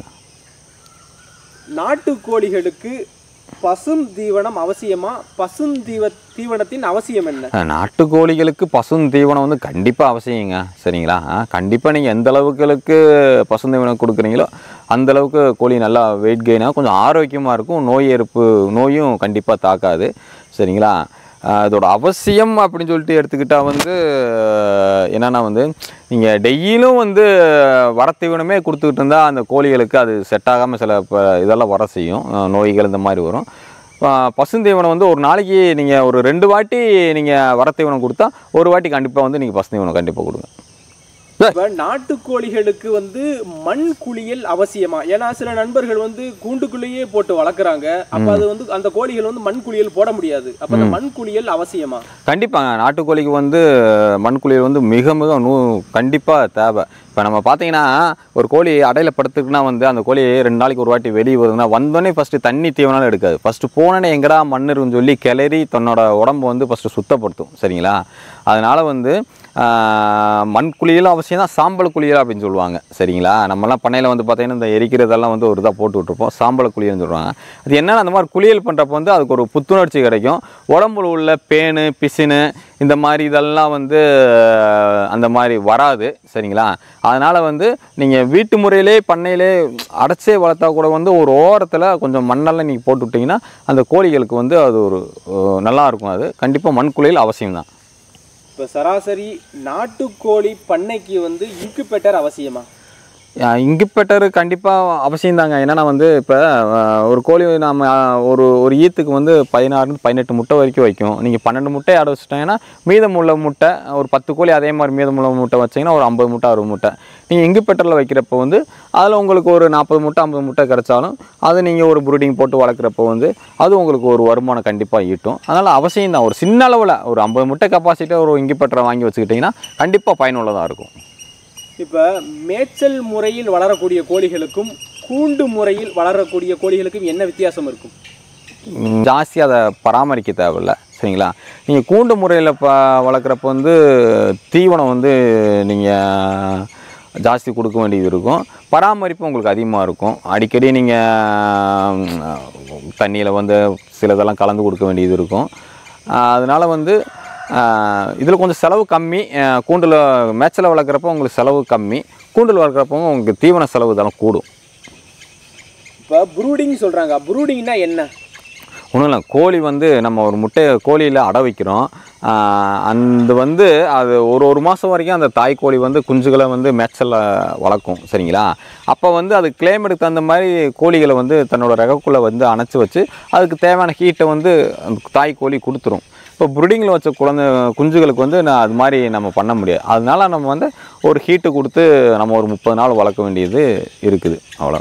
நாட்டுக்கோழிகளுக்கு பசும் தீவனம் அவசியமா பசும் தீவ தீவனத்தின் அவசியம் என்ன ஆ, நாட்டுக்கோழிகளுக்கு பசும் தீவனம் வந்து கண்டிப்பாக அவசியங்க சரிங்களா கண்டிப்பாக நீங்கள் எந்த அளவுகளுக்கு பசும் தீவனம் கொடுக்குறீங்களோ அந்த அளவுக்கு கோழி நல்லா வெயிட் கெயினாக கொஞ்சம் ஆரோக்கியமாக இருக்கும் நோய் எதிர்ப்பு நோயும் கண்டிப்பாக தாக்காது சரிங்களா ஆஹ் இதோட அவசியம் அப்படின்னு சொல்லிட்டு எடுத்துக்கிட்டால் வந்து ஆஹ் என்னன்னா வந்து நீங்கள் டெய்லியும் வந்து வரத்தீவனமே கொடுத்துக்கிட்டு இருந்தால் அந்த கோழிகளுக்கு அது செட் ஆகாமல் சில ப இதெல்லாம் வர செய்யும் ஆஹ் நோய்கள் இந்த மாதிரி வரும் ஆஹ் பசுந்தீவனம் வந்து ஒரு நாளைக்கு நீங்கள் ஒரு ரெண்டு வாட்டி நீங்கள் வரத்தீவனம் கொடுத்தா ஒரு வாட்டி கண்டிப்பாக வந்து நீங்கள் பசுந்தீவனம் கண்டிப்பாக கொடுங்க இப்ப நாட்டுக்கோழிகளுக்கு வந்து மண் குளியல் அவசியமா ஏன்னா சில நண்பர்கள் வந்து கூண்டுக்குள்ளேயே போட்டு வளர்க்குறாங்க அப்ப அது வந்து அந்த கோழிகள் வந்து மண் குளியல் போட முடியாது அப்ப அந்த மண் குளியல் அவசியமா கண்டிப்பாங்க நாட்டுக்கோழிக்கு வந்து மண்குளியல் வந்து மிக மிக நூ கண்டிப்பாக தேவை இப்போ நம்ம பார்த்தீங்கன்னா ஒரு கோழி அடையில் படுத்துக்குன்னா வந்து அந்த கோழி ரெண்டு நாளைக்கு ஒரு வாட்டி வெளியே வருதுன்னா வந்தோடனே ஃபஸ்ட்டு தண்ணி தீவனாலும் எடுக்காது ஃபஸ்ட்டு போனோடனே எங்கடா மண் இருக்குன்னு சொல்லி கிளறி தன்னோட உடம்பு வந்து ஃபஸ்ட்டு சுத்தப்படுத்தும் சரிங்களா அதனால் வந்து ஆஹ், மண் குளியலும் அவசியம் தான் சாம்பல் குளியல் அப்படின்னு சொல்லுவாங்க சரிங்களா நம்மலாம் பண்ணையில் வந்து பார்த்தீங்கன்னா இந்த எரிக்கிறதெல்லாம் வந்து ஒரு இதாக போட்டு விட்ருப்போம் சாம்பல் குளியல்னு சொல்லுவாங்க அது என்னன்னா அந்த மாதிரி குளியல் பண்ணுறப்ப வந்து அதுக்கு ஒரு புத்துணர்ச்சி கிடைக்கும் உடம்புல உள்ள பேனு பிசினு இந்த மாதிரி இதெல்லாம் வந்து அஹ், அந்த மாதிரி வராது சரிங்களா அதனால் வந்து நீங்கள் வீட்டு முறையிலே பண்ணையிலே அடைச்சே வளர்த்தா கூட வந்து ஒரு ஓரத்தில் கொஞ்சம் மண்ணெல்லாம் நீங்கள் போட்டு விட்டிங்கன்னா அந்த கோழிகளுக்கு வந்து அது ஒரு அஹ், நல்லா இருக்கும் அது கண்டிப்பாக மண் குளியல் அவசியம் தான் இப்ப சராசரி நாட்டுக்கோழி பண்ணைக்கு வந்து இன்குபேட்டர் அவசியமா இங்குப்பெட்டர் கண்டிப்பாக அவசியம் தாங்க என்னன்னா வந்து இப்போ ஒரு கோழி நம்ம அஹ், ஒரு ஒரு ஈத்துக்கு வந்து பதினாறு பதினெட்டு முட்டை வரைக்கும் வைக்கும் நீங்கள் பன்னெண்டு முட்டை ஆட வச்சுட்டாங்கன்னா மீதமுள்ள முட்டை ஒரு பத்து கோழி அதே மாதிரி மீதமுள்ள முட்டை வச்சிங்கன்னா ஒரு ஐம்பது முட்டை அறுபது முட்டை நீங்கள் இங்குப்பெட்டரில் வைக்கிறப்ப வந்து அதில் உங்களுக்கு ஒரு நாற்பது முட்டை ஐம்பது முட்டை கிடைச்சாலும் அது நீங்கள் ஒரு ப்ரூடிங் போட்டு வளர்க்குறப்ப வந்து அது உங்களுக்கு ஒரு வருமானம் கண்டிப்பாக ஈட்டும் அதனால் அவசியம் தான் ஒரு சின்ன அளவில் ஒரு ஐம்பது முட்டை கெப்பாசிட்டியாக ஒரு இங்குப்பெட்டரை வாங்கி வச்சுக்கிட்டிங்கன்னா கண்டிப்பாக பயனுள்ளதாக இருக்கும் இப்ப மேய்ச்சல் முறையில் வளரக்கூடிய கோழிகளுக்கும் கூண்டு முறையில் வளரக்கூடிய கோழிகளுக்கும் என்ன வித்தியாசம் இருக்கும் ம், ஜாஸ்தி அதை பராமரிக்க தேவையில்ல சரிங்களா நீங்கள் கூண்டு முறையில் ப வளர்க்குறப்ப வந்து தீவனம் வந்து நீங்கள் ஜாஸ்தி கொடுக்க வேண்டியது இருக்கும் பராமரிப்பு உங்களுக்கு அதிகமாக இருக்கும் அடிக்கடி நீங்கள் தண்ணியில் வந்து சிலதெல்லாம் கலந்து கொடுக்க வேண்டியது இருக்கும் அதனால் வந்து இதில் கொஞ்சம் செலவு கம்மி கூண்டில் மேய்ச்சல் வளர்க்குறப்ப உங்களுக்கு செலவு கம்மி கூண்டில் வளர்க்குறப்போ உங்களுக்கு தீவன செலவு இதெல்லாம் கூடும் இப்ப ப்ரூடிங் சொல்றாங்க ப்ரூடிங்னா என்ன ஒன்றும் இல்லை கோழி வந்து நம்ம ஒரு முட்டையை கோழியில் அடை வைக்கிறோம் ஆஹ் அந்த வந்து அது ஒரு ஒரு மாதம் வரைக்கும் அந்த தாய் கோழி வந்து குஞ்சுகளை வந்து மேய்ச்சலில் வளர்க்கும் சரிங்களா அப்போ வந்து அது கிளைமேட்டுக்கு தகுந்த மாதிரி கோழிகளை வந்து தன்னோட ரகக்குள்ளே வந்து அணைச்சி வச்சு அதுக்கு தேவையான ஹீட்டை வந்து அந்த தாய் கோழி கொடுத்துரும் இப்போ ப்ரூடிங்கில் வச்ச குழந்தை குஞ்சுகளுக்கு வந்து நான் அது மாதிரி நம்ம பண்ண முடியாது அதனால நம்ம வந்து ஒரு ஹீட்டு கொடுத்து நம்ம ஒரு முப்பது நாள் வளர்க்க வேண்டியது இருக்குது அவ்வளோ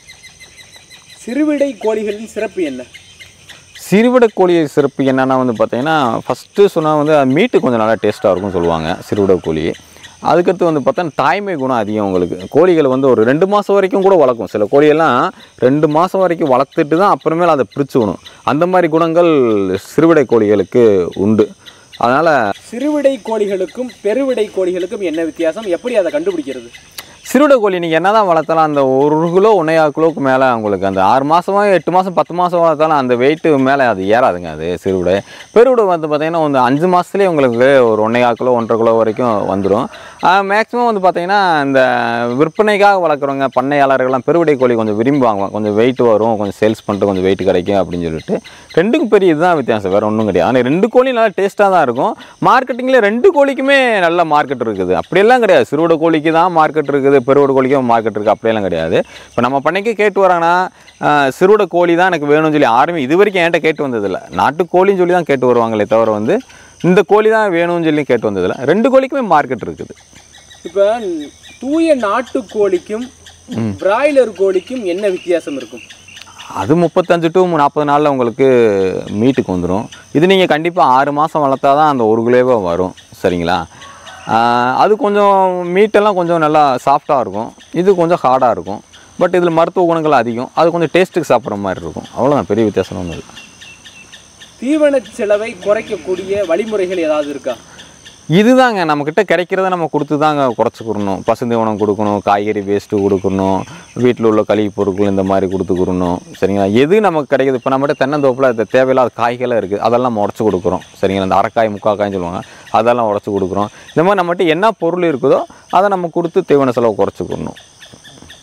சிறுவிடை கோழிகளின் சிறப்பு என்ன சிறுவிடை கோழி சிறப்பு என்னென்னா வந்து பார்த்தீங்கன்னா ஃபஸ்ட்டு சொன்னால் வந்து அது மீட்டு கொஞ்சம் நல்லா டேஸ்ட்டாக இருக்கும்னு சொல்லுவாங்க சிறுவிடை கோழி அதுக்கடுத்து வந்து பார்த்தா தாய்மை குணம் அதிகம் உங்களுக்கு கோழிகளை வந்து ஒரு ரெண்டு மாதம் வரைக்கும் கூட வளர்க்கும் சில கோழியெல்லாம் ரெண்டு மாதம் வரைக்கும் வளர்த்துட்டு தான் அப்புறமேல அதை பிரித்து விடும் அந்த மாதிரி குணங்கள் சிறுவிடை கோழிகளுக்கு உண்டு அதனால் சிறுவிடை கோழிகளுக்கும் பெருவிடை கோழிகளுக்கும் என்ன வித்தியாசம் எப்படி அதை கண்டுபிடிக்கிறது சிறுவிடை கோழி நீங்கள் என்ன தான் வளர்த்தாலும் அந்த ஒரு கிலோ ஒன்றையா கிலோவுக்கு மேலே உங்களுக்கு அந்த ஆறு மாதமா எட்டு மாதம் பத்து மாதம் வளர்த்தாலும் அந்த வெயிட்டு மேலே அது ஏறாதுங்க அது சிறுவிடை பெருவிடை வந்து பார்த்தீங்கன்னா வந்து அஞ்சு மாதத்துலேயே உங்களுக்கு ஒரு ஒன்றையா கிலோ ஒன்றரை கிலோ வரைக்கும் வந்துடும் மேக்ஸிமம் வந்து பார்த்தீங்கன்னா இந்த விற்பனைக்காக வளர்க்குறவங்க பண்ணையாளர்கள்லாம் பெருவிடை கோழி கொஞ்சம் விரும்பி வாங்குவாங்க கொஞ்சம் வெயிட் வரும் கொஞ்சம் சேல்ஸ் பண்ணிட்டு கொஞ்சம் வெயிட் கிடைக்கும் அப்படின்னு சொல்லிட்டு ரெண்டுக்கும் பெரிய இதுதான் வித்தியாசம் வேறு ஒன்றும் கிடையாது ஆனால் ரெண்டு கோழி நல்லா டேஸ்ட்டாக தான் இருக்கும் மார்க்கெட்டிங்கில் ரெண்டு கோழிக்குமே நல்ல மார்க்கெட் இருக்குது அப்படியெல்லாம் கிடையாது சிறுவிடை கோழிக்கு தான் மார்க்கெட் இருக்குது பெருவிடை கோழிக்கும் மார்க்கெட் இருக்குது அப்படியெல்லாம் கிடையாது இப்போ நம்ம பண்ணைக்கு கேட்டு வராங்கன்னா ஆஹ், சிறுவிடை கோழி தான் எனக்கு வேணும்னு சொல்லி யாருமே இது வரைக்கும் என்கிட்ட கேட்டு வந்ததில்லை நாட்டுக்கோழின்னு சொல்லி தான் கேட்டு வருவாங்களே தவிர வந்து இந்த கோழி தான் வேணும்னு சொல்லி கேட்டு வந்ததில்லை ரெண்டு கோழிக்குமே மார்க்கெட் இருக்குது இப்ப தூய நாட்டு கோழிக்கும் பிராய்லர் கோழிக்கும் என்ன வித்தியாசம் இருக்கும் அது முப்பத்தஞ்சு டு நாற்பது நாளில் உங்களுக்கு மீட்டுக்கு வந்துடும் இது நீங்கள் கண்டிப்பாக ஆறு மாதம் வளர்த்தா தான் அந்த ஒரு கிலோவே வரும் சரிங்களா ஆஹ் அது கொஞ்சம் மீட்டெல்லாம் கொஞ்சம் நல்லா சாஃப்டாக இருக்கும் இது கொஞ்சம் ஹார்டாக இருக்கும் பட் இதில் மருத்துவ குணங்கள் அதிகம் அது கொஞ்சம் டேஸ்ட்டுக்கு சாப்பிட்ற மாதிரி இருக்கும் அவ்வளோதான் பெரிய வித்தியாசம் ஒன்றும் இல்லை தீவன செலவை குறைக்கக்கூடிய வழிமுறைகள் ஏதாவது இருக்கா இதுதாங்க நம்மக்கிட்ட கிடைக்கிறத நம்ம கொடுத்து தாங்க குறைச்சிக்கிறணும் பசுந்தீவனம் கொடுக்கணும் காய்கறி வேஸ்ட்டு கொடுக்கணும் வீட்டில் உள்ள கழிவு பொருட்கள் இந்த மாதிரி கொடுத்துக்கிறணும் சரிங்களா எது நமக்கு கிடைக்குது இப்போ நம்மகிட்ட தென்னந்தோப்பில் அது தேவையில்லாத காய்களாக இருக்குது அதெல்லாம் நம்ம உடச்சி கொடுக்குறோம் சரிங்களா இந்த அரைக்காய் முக்காக்காய்னு சொல்லுவாங்க அதெல்லாம் உடச்சி கொடுக்குறோம் இந்த மாதிரி நம்மகிட்ட என்ன பொருள் இருக்குதோ அதை நம்ம கொடுத்து தீவன செலவு குறைச்சிக்கிறணும்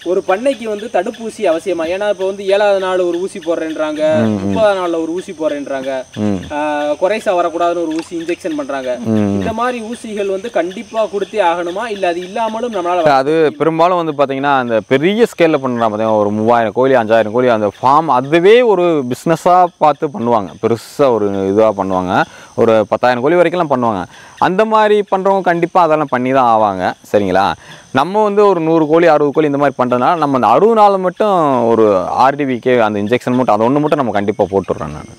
ஒரு பண்ணைக்கு வந்து தடுப்பூசி அவசியமா ஏன்னா இப்போ வந்து ஏழாவது நாள் ஒரு ஊசி போடுறேன்றாங்க முப்பதாவது நாள்ல ஒரு ஊசி போடுறேன்றாங்க ம் ஆஹ் குறைசா வரக்கூடாதுன்னு ஒரு ஊசி இன்ஜெக்ஷன் பண்றாங்க ம் இந்த மாதிரி ஊசிகள் வந்து கண்டிப்பா கொடுத்தே ஆகணுமா இல்ல அது இல்லாமலும் நம்மளால அது பெரும்பாலும் வந்து பார்த்தீங்கன்னா அந்த பெரிய ஸ்கேலில் பண்ணுறாங்க பார்த்தீங்கன்னா ஒரு மூவாயிரம் கோழி அஞ்சாயிரம் கோழி அந்த ஃபார்ம் அதுவே ஒரு பிஸ்னஸாக பார்த்து பண்ணுவாங்க பெருசாக ஒரு இதுவாக பண்ணுவாங்க ஒரு பத்தாயிரம் கோழி வரைக்கும்லாம் பண்ணுவாங்க அந்த மாதிரி பண்ணுறவங்க கண்டிப்பாக அதெல்லாம் பண்ணி தான் ஆவாங்க சரிங்களா நம்ம வந்து ஒரு நூறு கோழி அறுபது கோழி இந்த மாதிரி பண்ணுறதுனால நம்ம அந்த அறுபது நாள் மட்டும் ஒரு ஆர்டிவிக்கே அந்த இன்ஜெக்ஷன் மட்டும் அது ஒன்று மட்டும் நம்ம கண்டிப்பாக போட்டுடுறேன் நான்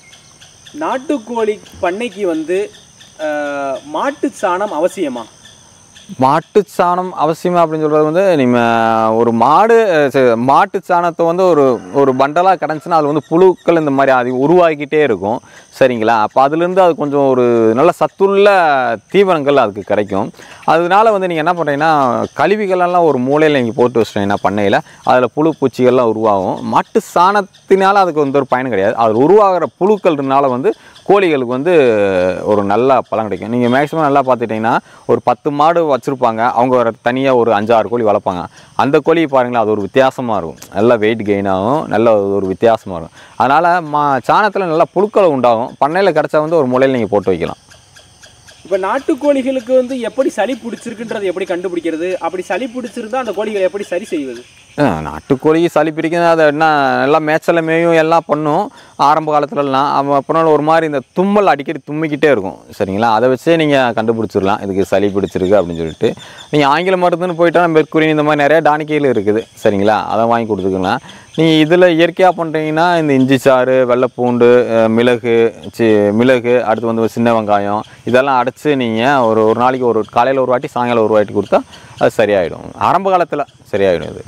நாட்டுக்கோழி பண்ணைக்கு வந்து ஆஹ் மாட்டு சாணம் அவசியமா மாட்டு சாணம் அவசியமா அப்படின்னு சொல்கிறது வந்து நீங்கள் ஒரு மாடு அஹ், சரி, மாட்டு சாணத்தை வந்து ஒரு ஒரு பண்டலாக கிடந்துச்சுன்னா அதில் வந்து புழுக்கள் இந்த மாதிரி அது உருவாகிக்கிட்டே இருக்கும் சரிங்களா அப்போ அதுலேருந்து அது கொஞ்சம் ஒரு நல்ல சத்துள்ள தீவனங்கள் அதுக்கு கிடைக்கும் அதனால வந்து நீங்கள் என்ன பண்ணுறீங்கன்னா கழிவுகளெல்லாம் ஒரு மூலையில் நீங்கள் போட்டு வச்சிட்டீங்கன்னா பண்ணையில் அதில் புழு பூச்சிகள்லாம் உருவாகும் மாட்டு சாணத்தினால அதுக்கு வந்து ஒரு பயன் கிடையாது அது உருவாகிற புழுக்கள்னால வந்து கோழிகளுக்கு வந்து ஒரு நல்ல பலன் கிடைக்கும் நீங்கள் மேக்ஸிமம் நல்லா பார்த்துட்டிங்கன்னா ஒரு பத்து மாடு வச்சுருப்பாங்க அவங்க ஒரு தனியாக ஒரு அஞ்சாறு கோழி வளர்ப்பாங்க அந்த கோழி பாருங்களேன் அது ஒரு வித்தியாசமாக இருக்கும் நல்ல வெயிட் கெயின் ஆகும் நல்ல ஒரு வித்தியாசமாக இருக்கும் அதனால் மா சாணத்தில் நல்லா புழுக்கள் உண்டாகும் பண்ணையில் கிடச்சா வந்து ஒரு முலையில் நீங்கள் போட்டு வைக்கலாம் இப்போ நாட்டுக்கோழிகளுக்கு வந்து எப்படி சளி பிடிச்சிருக்குன்றது எப்படி கண்டுபிடிக்கிறது அப்படி சளி பிடிச்சிருந்தா அந்த கோழிகளை எப்படி சரி செய்வது ஆ, நாட்டுக்கோழி சளி பிடிக்கிறது அதை என்ன நல்லா மேய்ச்சல மேயும் எல்லாம் பண்ணும் ஆரம்ப காலத்துலலாம் அவ- அப்புறம் ஒரு மாதிரி இந்த தும்மல் அடிக்கடி தும்மிக்கிட்டே இருக்கும் சரிங்களா அதை வச்சே நீங்கள் கண்டுபிடிச்சிடலாம் இதுக்கு சளி பிடிச்சிருக்கு அப்படின்னு சொல்லிட்டு நீங்கள் ஆங்கில மருந்துன்னு போயிட்டா மெர்க்குரி இந்த மாதிரி நிறைய டானிக்கைகள் இருக்குது சரிங்களா அதை வாங்கி கொடுத்துக்கலாம் நீங்கள் இதில் இயற்கையாக பண்ணுறீங்கன்னா இந்த இஞ்சி சாறு வெள்ளைப்பூண்டு அஹ், மிளகு சி மிளகு அடுத்து வந்து சின்ன வெங்காயம் இதெல்லாம் அடைச்சி நீங்கள் ஒரு ஒரு நாளைக்கு ஒரு காலையில் ஒரு வாட்டி சாயங்காலம் ஒரு வாட்டி கொடுத்தா அது சரியாயிடும் ஆரம்ப காலத்தில் சரியாயிடும் இது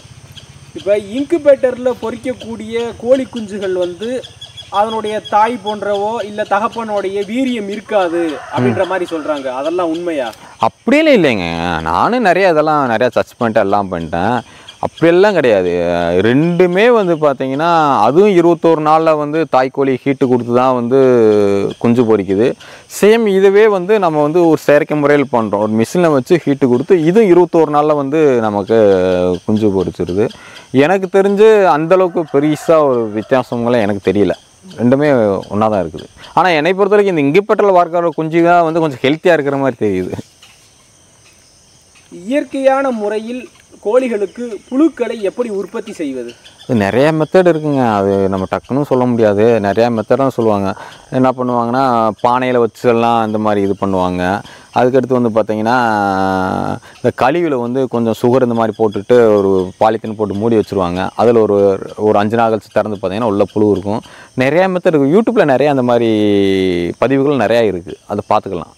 இப்போ இன்குபேட்டரில் பொரிக்கக்கூடிய கோழி குஞ்சுகள் வந்து அதனுடைய தாய் போன்றவோ இல்லை தகப்பனுடைய வீரியம் இருக்காது அப்படின்ற மாதிரி சொல்றாங்க அதெல்லாம் உண்மையா அப்படியெல்லாம் இல்லைங்க நானும் நிறைய இதெல்லாம் நிறையா சர்ச் பண்ணிட்டு எல்லாம் பண்ணிட்டேன் அப்படியெல்லாம் கிடையாது ரெண்டுமே வந்து பார்த்தீங்கன்னா அதுவும் இருபத்தோரு நாளில் வந்து தாய்க்கோழி ஹீட்டு கொடுத்து தான் வந்து குஞ்சு பொரிக்குது சேம் இதுவே வந்து நம்ம வந்து ஒரு செயற்கை முறையில் பண்ணுறோம் ஒரு மிஷினில் வச்சு ஹீட்டு கொடுத்து இதுவும் இருபத்தோரு நாளில் வந்து நமக்கு குஞ்சு பொரிச்சிருது எனக்கு தெரிஞ்சு அந்தளவுக்கு பெருசாக ஒரு வித்தியாசங்களாம் எனக்கு தெரியல ரெண்டுமே ஒன்றா தான் இருக்குது ஆனால் என்னை பொறுத்த வரைக்கும் இந்த இங்கிப்பட்டல் வார்க்கிற குஞ்சு தான் வந்து கொஞ்சம் ஹெல்த்தியாக இருக்கிற மாதிரி தெரியுது இயற்கையான முறையில் கோழிகளுக்கு புழுக்களை எப்படி உற்பத்தி செய்வது இது நிறைய மெத்தட் இருக்குங்க அது நம்ம டக்குன்னு சொல்ல முடியாது நிறையா மெத்தடும் சொல்லுவாங்க என்ன பண்ணுவாங்கன்னா பானையில் வச்சு எல்லாம் இந்த மாதிரி இது பண்ணுவாங்க அதுக்கடுத்து வந்து பார்த்தீங்கன்னா இந்த கழிவில் வந்து கொஞ்சம் சுகர் இந்த மாதிரி போட்டுட்டு ஒரு பாலித்தீன் போட்டு மூடி வச்சுருவாங்க அதில் ஒரு ஒரு அஞ்சு நாள் கழிச்சு திறந்து பார்த்தீங்கன்னா உள்ள புழு இருக்கும் நிறையா மெத்தட் இருக்குது யூடியூப்பில் நிறைய அந்த மாதிரி பதிவுகள் நிறையா இருக்குது அதை பார்த்துக்கலாம்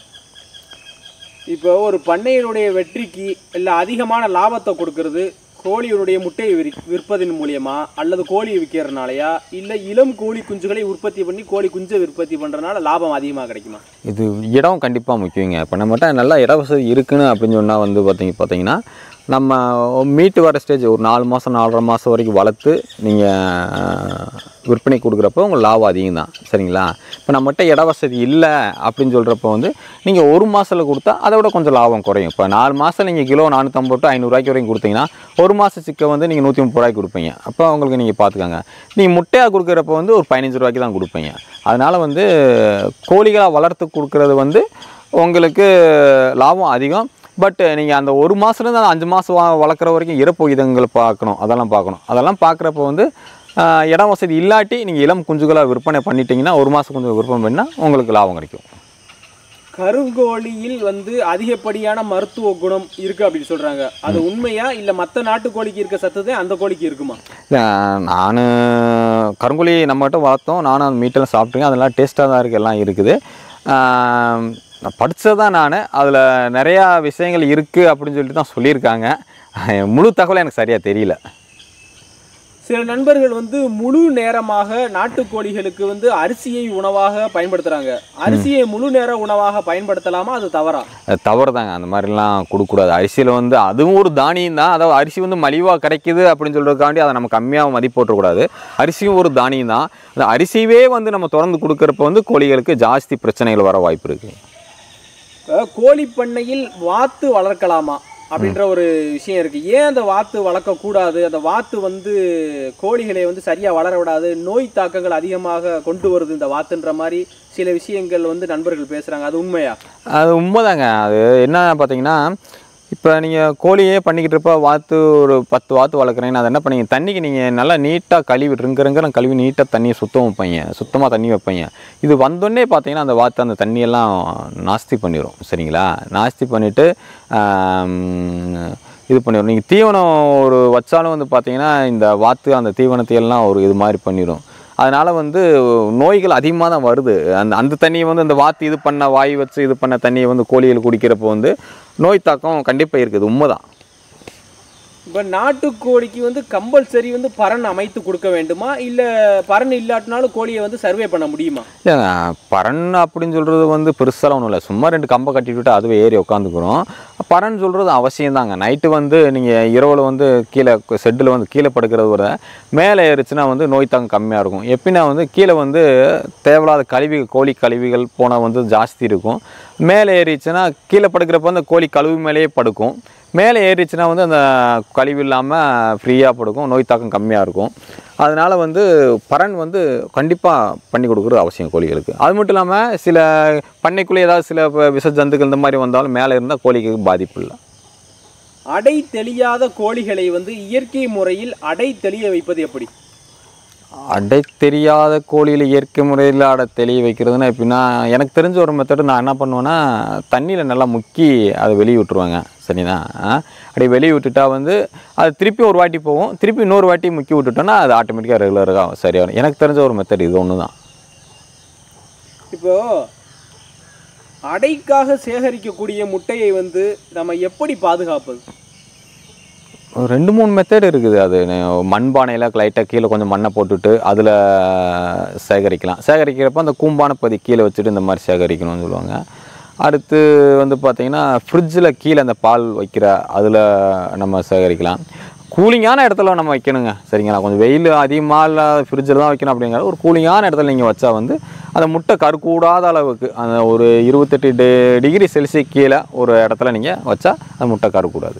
இப்போ ஒரு பண்ணையினுடைய வெற்றிக்கு இல்லை அதிகமான லாபத்தை கொடுக்கறது கோழியினுடைய முட்டையை விரி விற்பதன் மூலியமா அல்லது கோழியை விற்கிறதுனாலயா இல்லை இளம் கோழி குஞ்சுகளை உற்பத்தி பண்ணி கோழி குஞ்சை உற்பத்தி பண்ணுறதுனால லாபம் அதிகமாக கிடைக்குமா இது இடம் கண்டிப்பாக முக்கியங்க இப்போ நம்மகிட்ட நல்லா இட வசதி இருக்குன்னு அப்படின்னு சொன்னால் வந்து பார்த்தீங்க பார்த்தீங்கன்னா நம்ம மீட்டு வர ஸ்டேஜ் ஒரு நாலு மாதம் நாலரை மாதம் வரைக்கும் வளர்த்து நீங்கள் விற்பனை கொடுக்குறப்போ உங்களுக்கு லாபம் அதிகம் தான் சரிங்களா இப்போ நம்மகிட்ட இட வசதி இல்லை அப்படின்னு சொல்கிறப்போ வந்து நீங்கள் ஒரு மாதத்தில் கொடுத்தா அதை விட கொஞ்சம் லாபம் குறையும் இப்போ நாலு மாதம் நீங்கள் கிலோ நானூற்றம்பது டு ஐநூறுரூவாய்க்கு வரைக்கும் கொடுத்தீங்கன்னா ஒரு மாத சிக்கை வந்து நீங்கள் நூற்றி முப்பது ரூபாய்க்கு கொடுப்பீங்க அப்போ உங்களுக்கு நீங்கள் பார்த்துக்கோங்க நீங்கள் முட்டையாக கொடுக்குறப்ப வந்து ஒரு பதினஞ்சு ரூபாய்க்கு தான் கொடுப்பீங்க அதனால் வந்து கோழிகளாக வளர்த்து கொடுக்குறது வந்து உங்களுக்கு லாபம் அதிகம் பட் நீங்கள் அந்த ஒரு மாதத்துலேருந்து அந்த அஞ்சு மாதம் வளர்க்குற வரைக்கும் இறப்பு விகிதங்களை பார்க்கணும் அதெல்லாம் பார்க்கணும் அதெல்லாம் பார்க்குறப்ப வந்து ஆஹ், இடம் வசதி இல்லாட்டி நீங்கள் இளம் குஞ்சுகளாக விற்பனை பண்ணிட்டீங்கன்னா ஒரு மாதம் குஞ்சு விற்பனை பண்ணால் உங்களுக்கு லாபம் கிடைக்கும் கருங்கோழியில் வந்து அதிகப்படியான மருத்துவ குணம் இருக்கு அப்படின்னு சொல்றாங்க அது உண்மையா இல்ல மற்ற நாட்டுக்கோழிக்கு இருக்க சத்து தான் அந்த கோழிக்கு இருக்குமா நான் கருங்கோழி நம்மகிட்ட வளர்த்தோம் நானும் அந்த மீட்டெல்லாம் சாப்பிட்டுங்க அதெல்லாம் டேஸ்ட்டாக தான் இருக்குது எல்லாம் இருக்குது ஆஹ், நான் படித்தது தான் நான் அதில் நிறையா விஷயங்கள் இருக்குது அப்படின்னு சொல்லிட்டு தான் சொல்லியிருக்காங்க முழு தகவல் எனக்கு சரியாக தெரியல சில நண்பர்கள் வந்து முழு நேரமாக நாட்டுக்கோழிகளுக்கு வந்து அரிசியை உணவாக பயன்படுத்துறாங்க அரிசியை முழு நேர உணவாக பயன்படுத்தலாமா அது தவறா அது தவறு தாங்க அந்த மாதிரிலாம் கொடுக்கக்கூடாது அரிசியில் வந்து அதுவும் ஒரு தானியம் தான் அதாவது அரிசி வந்து மலிவாக கிடைக்குது அப்படின்னு சொல்கிறதுக்காண்டி அதை நம்ம கம்மியாக மதிப்பு போட்டுறக்கூடாது அரிசியும் ஒரு தானியம் தான் அந்த அரிசியவே வந்து நம்ம திறந்து கொடுக்குறப்ப வந்து கோழிகளுக்கு ஜாஸ்தி பிரச்சனைகள் வர வாய்ப்பு இருக்குது இப்ப கோழி பண்ணையில் வாத்து வளர்க்கலாமா அப்படின்ற ஒரு விஷயம் இருக்கு ஏன் அந்த வாத்து வளர்க்கக்கூடாது அந்த வாத்து வந்து கோழிகளை வந்து சரியா வளர விடாது நோய் தாக்கங்கள் அதிகமாக கொண்டு வருது இந்த வாத்துன்ற மாதிரி சில விஷயங்கள் வந்து நண்பர்கள் பேசுறாங்க அது உண்மையா அது உண்மைதாங்க அது என்ன பார்த்தீங்கன்னா இப்போ நீங்கள் கோழியே பண்ணிக்கிட்டு இருப்ப வாத்து ஒரு பத்து வாத்து வளர்க்குறீங்கன்னா அதை என்ன பண்ணீங்க தண்ணிக்கு நீங்கள் நல்லா நீட்டாக கழுவி ரிங்கரங்கிற கழுவி நீட்டாக தண்ணியை சுத்தம் வைப்பீங்க சுத்தமாக தண்ணி வைப்பீங்க இது வந்தோடனே பார்த்தீங்கன்னா அந்த வாத்து அந்த தண்ணியெல்லாம் நாஸ்தி பண்ணிடும் சரிங்களா நாஸ்தி பண்ணிவிட்டு இது பண்ணிடும் நீங்கள் தீவனம் ஒரு வச்சாலும் வந்து பார்த்தீங்கன்னா இந்த வாத்து அந்த தீவனத்தை எல்லாம் ஒரு இது மாதிரி பண்ணிடும் அதனால் வந்து நோய்கள் அதிகமாக தான் வருது அந்த அந்த தண்ணியை வந்து அந்த வாத்து இது பண்ண வாய் வச்சு இது பண்ண தண்ணியை வந்து கோழிகள் குடிக்கிறப்போ வந்து நோய் தாக்கம் கண்டிப்பாக இருக்குது உண்மைதான் இப்ப நாட்டுக்கோழிக்கு வந்து கம்பல்சரி வந்து பரண் அமைத்து கொடுக்க வேண்டுமா இல்ல பரண் இல்லாட்டினாலும் கோழியை வந்து சர்வே பண்ண முடியுமா இல்லைங்க பறன் அப்படின்னு சொல்கிறது வந்து பெருசாலாம் ஒன்றும் இல்லை சும்மா ரெண்டு கம்பை கட்டிட்டு விட்டு அதுவே ஏறி உட்காந்துக்கிறோம் பறன் சொல்கிறது அவசியம் தாங்க நைட்டு வந்து நீங்கள் இரவில் வந்து கீழே செட்டில் வந்து கீழே படுக்கிறத விட மேலே ஏறிச்சுன்னா வந்து நோய் தாக்கம் கம்மியாக இருக்கும் எப்படின்னா வந்து கீழே வந்து தேவையில்லாத கழிவுகள் கோழி கழிவுகள் போனால் வந்து ஜாஸ்தி இருக்கும் மேலே ஏறிச்சுன்னா கீழே படுக்கிறப்ப அந்த கோழி கழுவு மேலேயே படுக்கும் மேலே ஏறிச்சுன்னா வந்து அந்த கழிவு இல்லாமல் ஃப்ரீயாக படுக்கும் நோய் தாக்கம் கம்மியாக இருக்கும் அதனால் வந்து பறன் வந்து கண்டிப்பாக பண்ணி கொடுக்குறது அவசியம் கோழிகளுக்கு அது மட்டும் இல்லாமல் சில பண்ணைக்குள்ளே ஏதாவது சில ப- விஷ ஜந்துக்கள் இந்த மாதிரி வந்தாலும் மேலே இருந்தால் கோழிக்கு பாதிப்பு இல்லை அடை தெளியாத கோழிகளை வந்து இயற்கை முறையில் அடை தெளிய வைப்பது எப்படி அடை தெரியாத கோழியில் இயற்கை முறையில் அடை தெளிய வைக்கிறதுனா எப்படின்னா எனக்கு தெரிஞ்ச ஒரு மெத்தடு நான் என்ன பண்ணுவேன்னா தண்ணியில் நல்லா முக்கி அதை வெளியே விட்டுருவாங்க சரிங்களா ஆ? அப்படி வெளியே விட்டுட்டா வந்து அது திருப்பி ஒரு வாட்டி போகும் திருப்பி இன்னொரு வாட்டி முக்கி விட்டுட்டோன்னா அது ஆட்டோமேட்டிக்காக ரெகுலராக சரியாகும் எனக்கு தெரிஞ்ச ஒரு மெத்தட் இது ஒன்று தான் இப்போ அடைக்காக சேகரிக்கக்கூடிய முட்டையை வந்து நம்ம எப்படி பாதுகாப்பது ஒரு ரெண்டு மூணு மெத்தட் இருக்குது அது ந- மண்பானையில் லைட்டாக கீழே கொஞ்சம் மண்ணை போட்டுட்டு அதில் சேகரிக்கலாம் சேகரிக்கிறப்ப அந்த கூம்பான பதி கீழே வச்சுட்டு இந்த மாதிரி சேகரிக்கணும்னு சொல்லுவாங்க அடுத்து வந்து பார்த்திங்கன்னா ஃப்ரிட்ஜில் கீழே அந்த பால் வைக்கிற அதில் நம்ம சேகரிக்கலாம் கூலிங்கான இடத்துல நம்ம வைக்கணுங்க சரிங்களா கொஞ்சம் வெயில் அதிகமாக இல்லை ஃப்ரிட்ஜில் தான் வைக்கணும் அப்படிங்கிற ஒரு கூலிங்கான இடத்துல நீங்கள் வச்சா வந்து அந்த முட்டை கருக்கூடாத அளவுக்கு அந்த ஒரு இருபத்தெட்டு டி- டிகிரி செல்சியஸ் கீழே ஒரு இடத்துல நீங்கள் வச்சா அந்த முட்டை கருக்கூடாது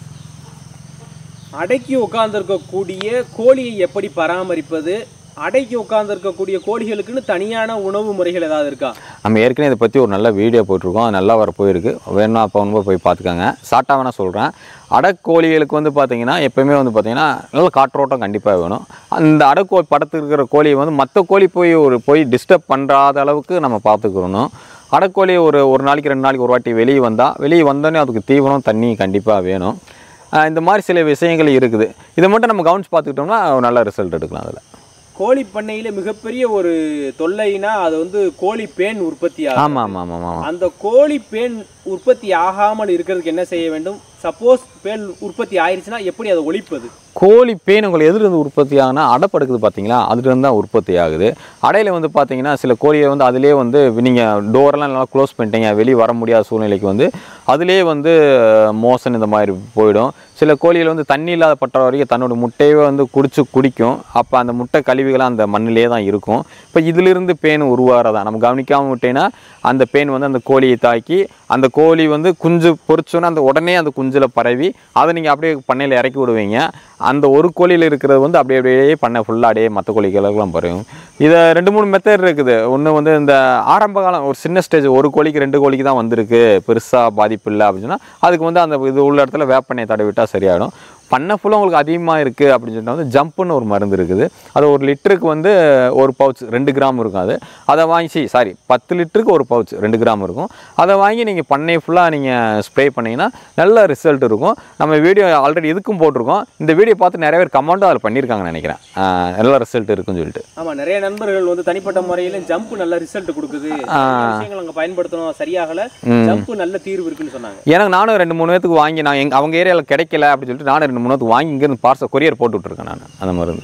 அடைக்கி உட்கார்ந்திருக்கக்கூடிய கோழியை எப்படி பராமரிப்பது அடைக்கி உட்கார்ந்திருக்கக்கூடிய கோழிகளுக்குன்னு தனியான உணவு முறைகள் ஏதாவது இருக்கா நம்ம ஏற்கனவே இதை பற்றி ஒரு நல்ல வீடியோ போட்டிருக்கோம் அது நல்லா வர போயிருக்கு வேணும்னா அப்போ வந்து போய் பார்த்துக்கோங்க ஷார்ட்டாக வேணால் சொல்கிறேன் அடக்கோழிகளுக்கு வந்து பார்த்தீங்கன்னா எப்போயுமே வந்து பார்த்தீங்கன்னா நல்ல காற்றோட்டம் கண்டிப்பாக வேணும் அந்த அடக்கோ படத்துக்கு இருக்கிற கோழியை வந்து மற்ற கோழி போய் ஒரு போய் டிஸ்டர்ப் பண்ணுறாத அளவுக்கு நம்ம பார்த்துக்கிறணும் அடக்கோழி ஒரு ஒரு நாளைக்கு ரெண்டு நாளைக்கு ஒரு வாட்டி வெளியே வந்தால் வெளியே வந்தோடனே அதுக்கு தீவனம் தண்ணி கண்டிப்பாக வேணும் ஆஹ் இந்த மாதிரி சில விஷயங்கள் இருக்குது இதை மட்டும் நம்ம கவனிச்சு பார்த்துக்கிட்டோம்னா ஒரு நல்ல ரிசல்ட் எடுக்கலாம் அதில் கோழி பண்ணையில மிகப்பெரிய ஒரு தொல்லைனா அது வந்து கோழி பேன் உற்பத்தி ஆகும் ஆமாம் ஆமாம் ஆமாம் ஆமாம் அந்த கோழி பேன் உற்பத்தி ஆகாமல் இருக்கிறதுக்கு என்ன செய்ய வேண்டும் சப்போஸ் பேன் உற்பத்தி ஆயிருச்சுன்னா எப்படி அதை ஒழிப்பது கோழி பேன் உங்களுக்கு எதுலேருந்து உற்பத்தி ஆகுனா அடைப்படுக்குது பார்த்தீங்களா அதுலேருந்து தான் உற்பத்தி ஆகுது அடையில் வந்து பார்த்தீங்கன்னா சில கோழியை வந்து அதிலே வந்து நீங்கள் டோரெல்லாம் நல்லா க்ளோஸ் பண்ணிட்டீங்க வெளியே வர முடியாத சூழ்நிலைக்கு வந்து அதிலே வந்து மோசன் இந்த மாதிரி போயிடும் சில கோழிகள் வந்து தண்ணி இல்லாத பட்ட வரைக்கும் தன்னோட முட்டையை வந்து குடிச்சு குடிக்கும் அப்போ அந்த முட்டை கழிவுகள் அந்த மண்ணிலே தான் இருக்கும் இப்போ இதிலிருந்து பேன் உருவாகிறதா நம்ம கவனிக்காமல் விட்டேன்னா அந்த பேன் வந்து அந்த கோழியை தாக்கி அந்த கோழி வந்து குஞ்சு பொரிச்சோன்னா அந்த உடனே அந்த குஞ்சில் பரவி அதை நீங்கள் அப்படியே பண்ணையில் இறக்கி விடுவீங்க அந்த ஒரு கோழியில் இருக்கிறது வந்து அப்படியே அப்படியே பண்ணை ஃபுல்லாக அப்படியே மற்ற கோழிகளுக்கெல்லாம் பரவும் இதை ரெண்டு மூணு மெத்தட் இருக்குது ஒன்று வந்து இந்த ஆரம்ப காலம் ஒரு சின்ன ஸ்டேஜ் ஒரு கோழிக்கு ரெண்டு கோழிக்கு தான் வந்திருக்கு பெருசாக பாதிப்பு இல்லை அப்படின்னு சொன்னால் அதுக்கு வந்து அந்த இது உள்ள இடத்துல வேப்பெண்ணெய் தடவி விட்டால் சரியாயிடும் பண்ணை ஃபுல்லாக உங்களுக்கு அதிகமாக இருக்குது அப்படின்னு சொன்னால் வந்து ஜம்ப்புன்னு ஒரு மருந்து இருக்குது அது ஒரு லிட்டருக்கு வந்து ஒரு பவுச் ரெண்டு கிராம் இருக்கும் அது அதை வாங்கி சாரி பத்து லிட்டருக்கு ஒரு பவுச் ரெண்டு கிராம் இருக்கும் அதை வாங்கி நீங்கள் பண்ணை ஃபுல்லாக நீங்கள் ஸ்ப்ரே பண்ணிங்கன்னா நல்ல ரிசல்ட் இருக்கும் நம்ம வீடியோ ஆல்ரெடி இதுக்கும் போட்டிருக்கோம் இந்த வீடியோ பார்த்து நிறைய பேர் கமெண்ட்டும் அதில் பண்ணியிருக்காங்கன்னு நினைக்கிறேன் ஆஹ் நல்ல ரிசல்ட் இருக்குன்னு சொல்லிட்டு ஆமா நிறைய நண்பர்கள் வந்து தனிப்பட்ட முறையில ஜம்ப் நல்ல ரிசல்ட் கொடுக்குது நிறைய விஷயங்கள் அங்க பயன்படுத்தணும் சரியாகல ஜம்ப் நல்ல தீர்வு இருக்குன்னு சொன்னாங்க எனக்கு நானும் ரெண்டு மூணு பேத்துக்கு வாங்கி நான் எங்க அவங்க ஏரியாவில் கிடைக்கல அப்படின்னு சொல்லிட்டு நானும் ரெண்டு மூணு பேத்துக்கு வாங்கி இங்கேருந்து பார்சல் கொரியர் போட்டு விட்ருக்கேன் நான் அந்த மருந்து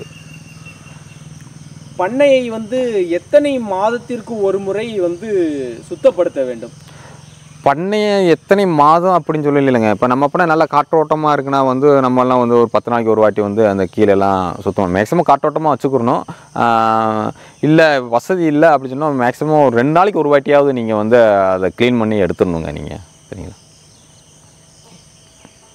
பண்ணையை வந்து எத்தனை மாதத்திற்கு ஒரு முறை வந்து சுத்தப்படுத்த வேண்டும் பண்ணைய எத்தனை மாதம் அப்படின்னு சொல்லி இல்லைங்க இப்போ நம்ம பண்ண நல்லா காற்றோட்டமாக இருக்குன்னா வந்து நம்மலாம் வந்து ஒரு பத்து நாளைக்கு ஒரு வாட்டி வந்து அந்த கீழெல்லாம் சுத்தம் மேக்ஸிமம் காற்றோட்டமாக வச்சுக்கிறணும் இல்லை வசதி இல்லை அப்படின்னு சொன்னால் மேக்ஸிமம் ஒரு ரெண்டு நாளைக்கு ஒரு வாட்டியாவது நீங்கள் வந்து அதை க்ளீன் பண்ணி எடுத்துடணுங்க நீங்கள் சரிங்களா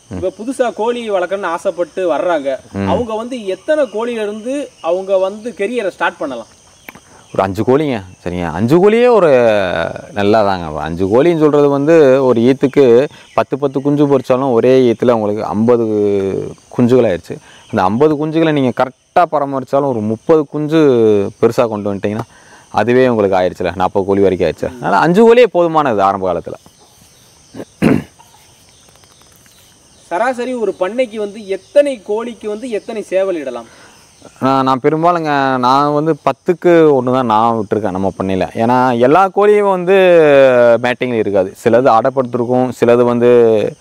இப்ப புதுசா கோழி வளர்க்கணும்னு ஆசைப்பட்டு வர்றாங்க அவங்க வந்து எத்தனை கோழியில இருந்து அவங்க வந்து கெரியரை ஸ்டார்ட் பண்ணலாம் ஒரு அஞ்சு கோழிங்க சரிங்க அஞ்சு கோழியே ஒரு நல்லா தாங்க அஞ்சு கோழின்னு சொல்கிறது வந்து ஒரு ஈத்துக்கு பத்து பத்து குஞ்சு பொரிச்சாலும் ஒரே ஈத்தில் உங்களுக்கு ஐம்பது குஞ்சுகள் ஆயிடுச்சு அந்த ஐம்பது குஞ்சுகளை நீங்கள் கரெக்டாக பராமரித்தாலும் ஒரு முப்பது குஞ்சு பெருசாக கொண்டு வந்துட்டிங்கன்னா அதுவே உங்களுக்கு ஆயிடுச்சுல நாற்பது கோழி வரைக்கும் ஆயிடுச்சு அதனால் அஞ்சு கோழியே போதுமானது ஆரம்ப காலத்தில் சராசரி ஒரு பண்ணைக்கு வந்து எத்தனை கோழிக்கு வந்து எத்தனை சேவல் இடலாம் நான் நான் பெரும்பாலுங்க நான் வந்து பத்துக்கு ஒன்று தான் நான் விட்டுருக்கேன் நம்ம பண்ணையில் ஏன்னா எல்லா கோழியும் வந்து மேட்டிங்கில் இருக்காது சிலது அடைப்படுத்திருக்கும் சிலது வந்து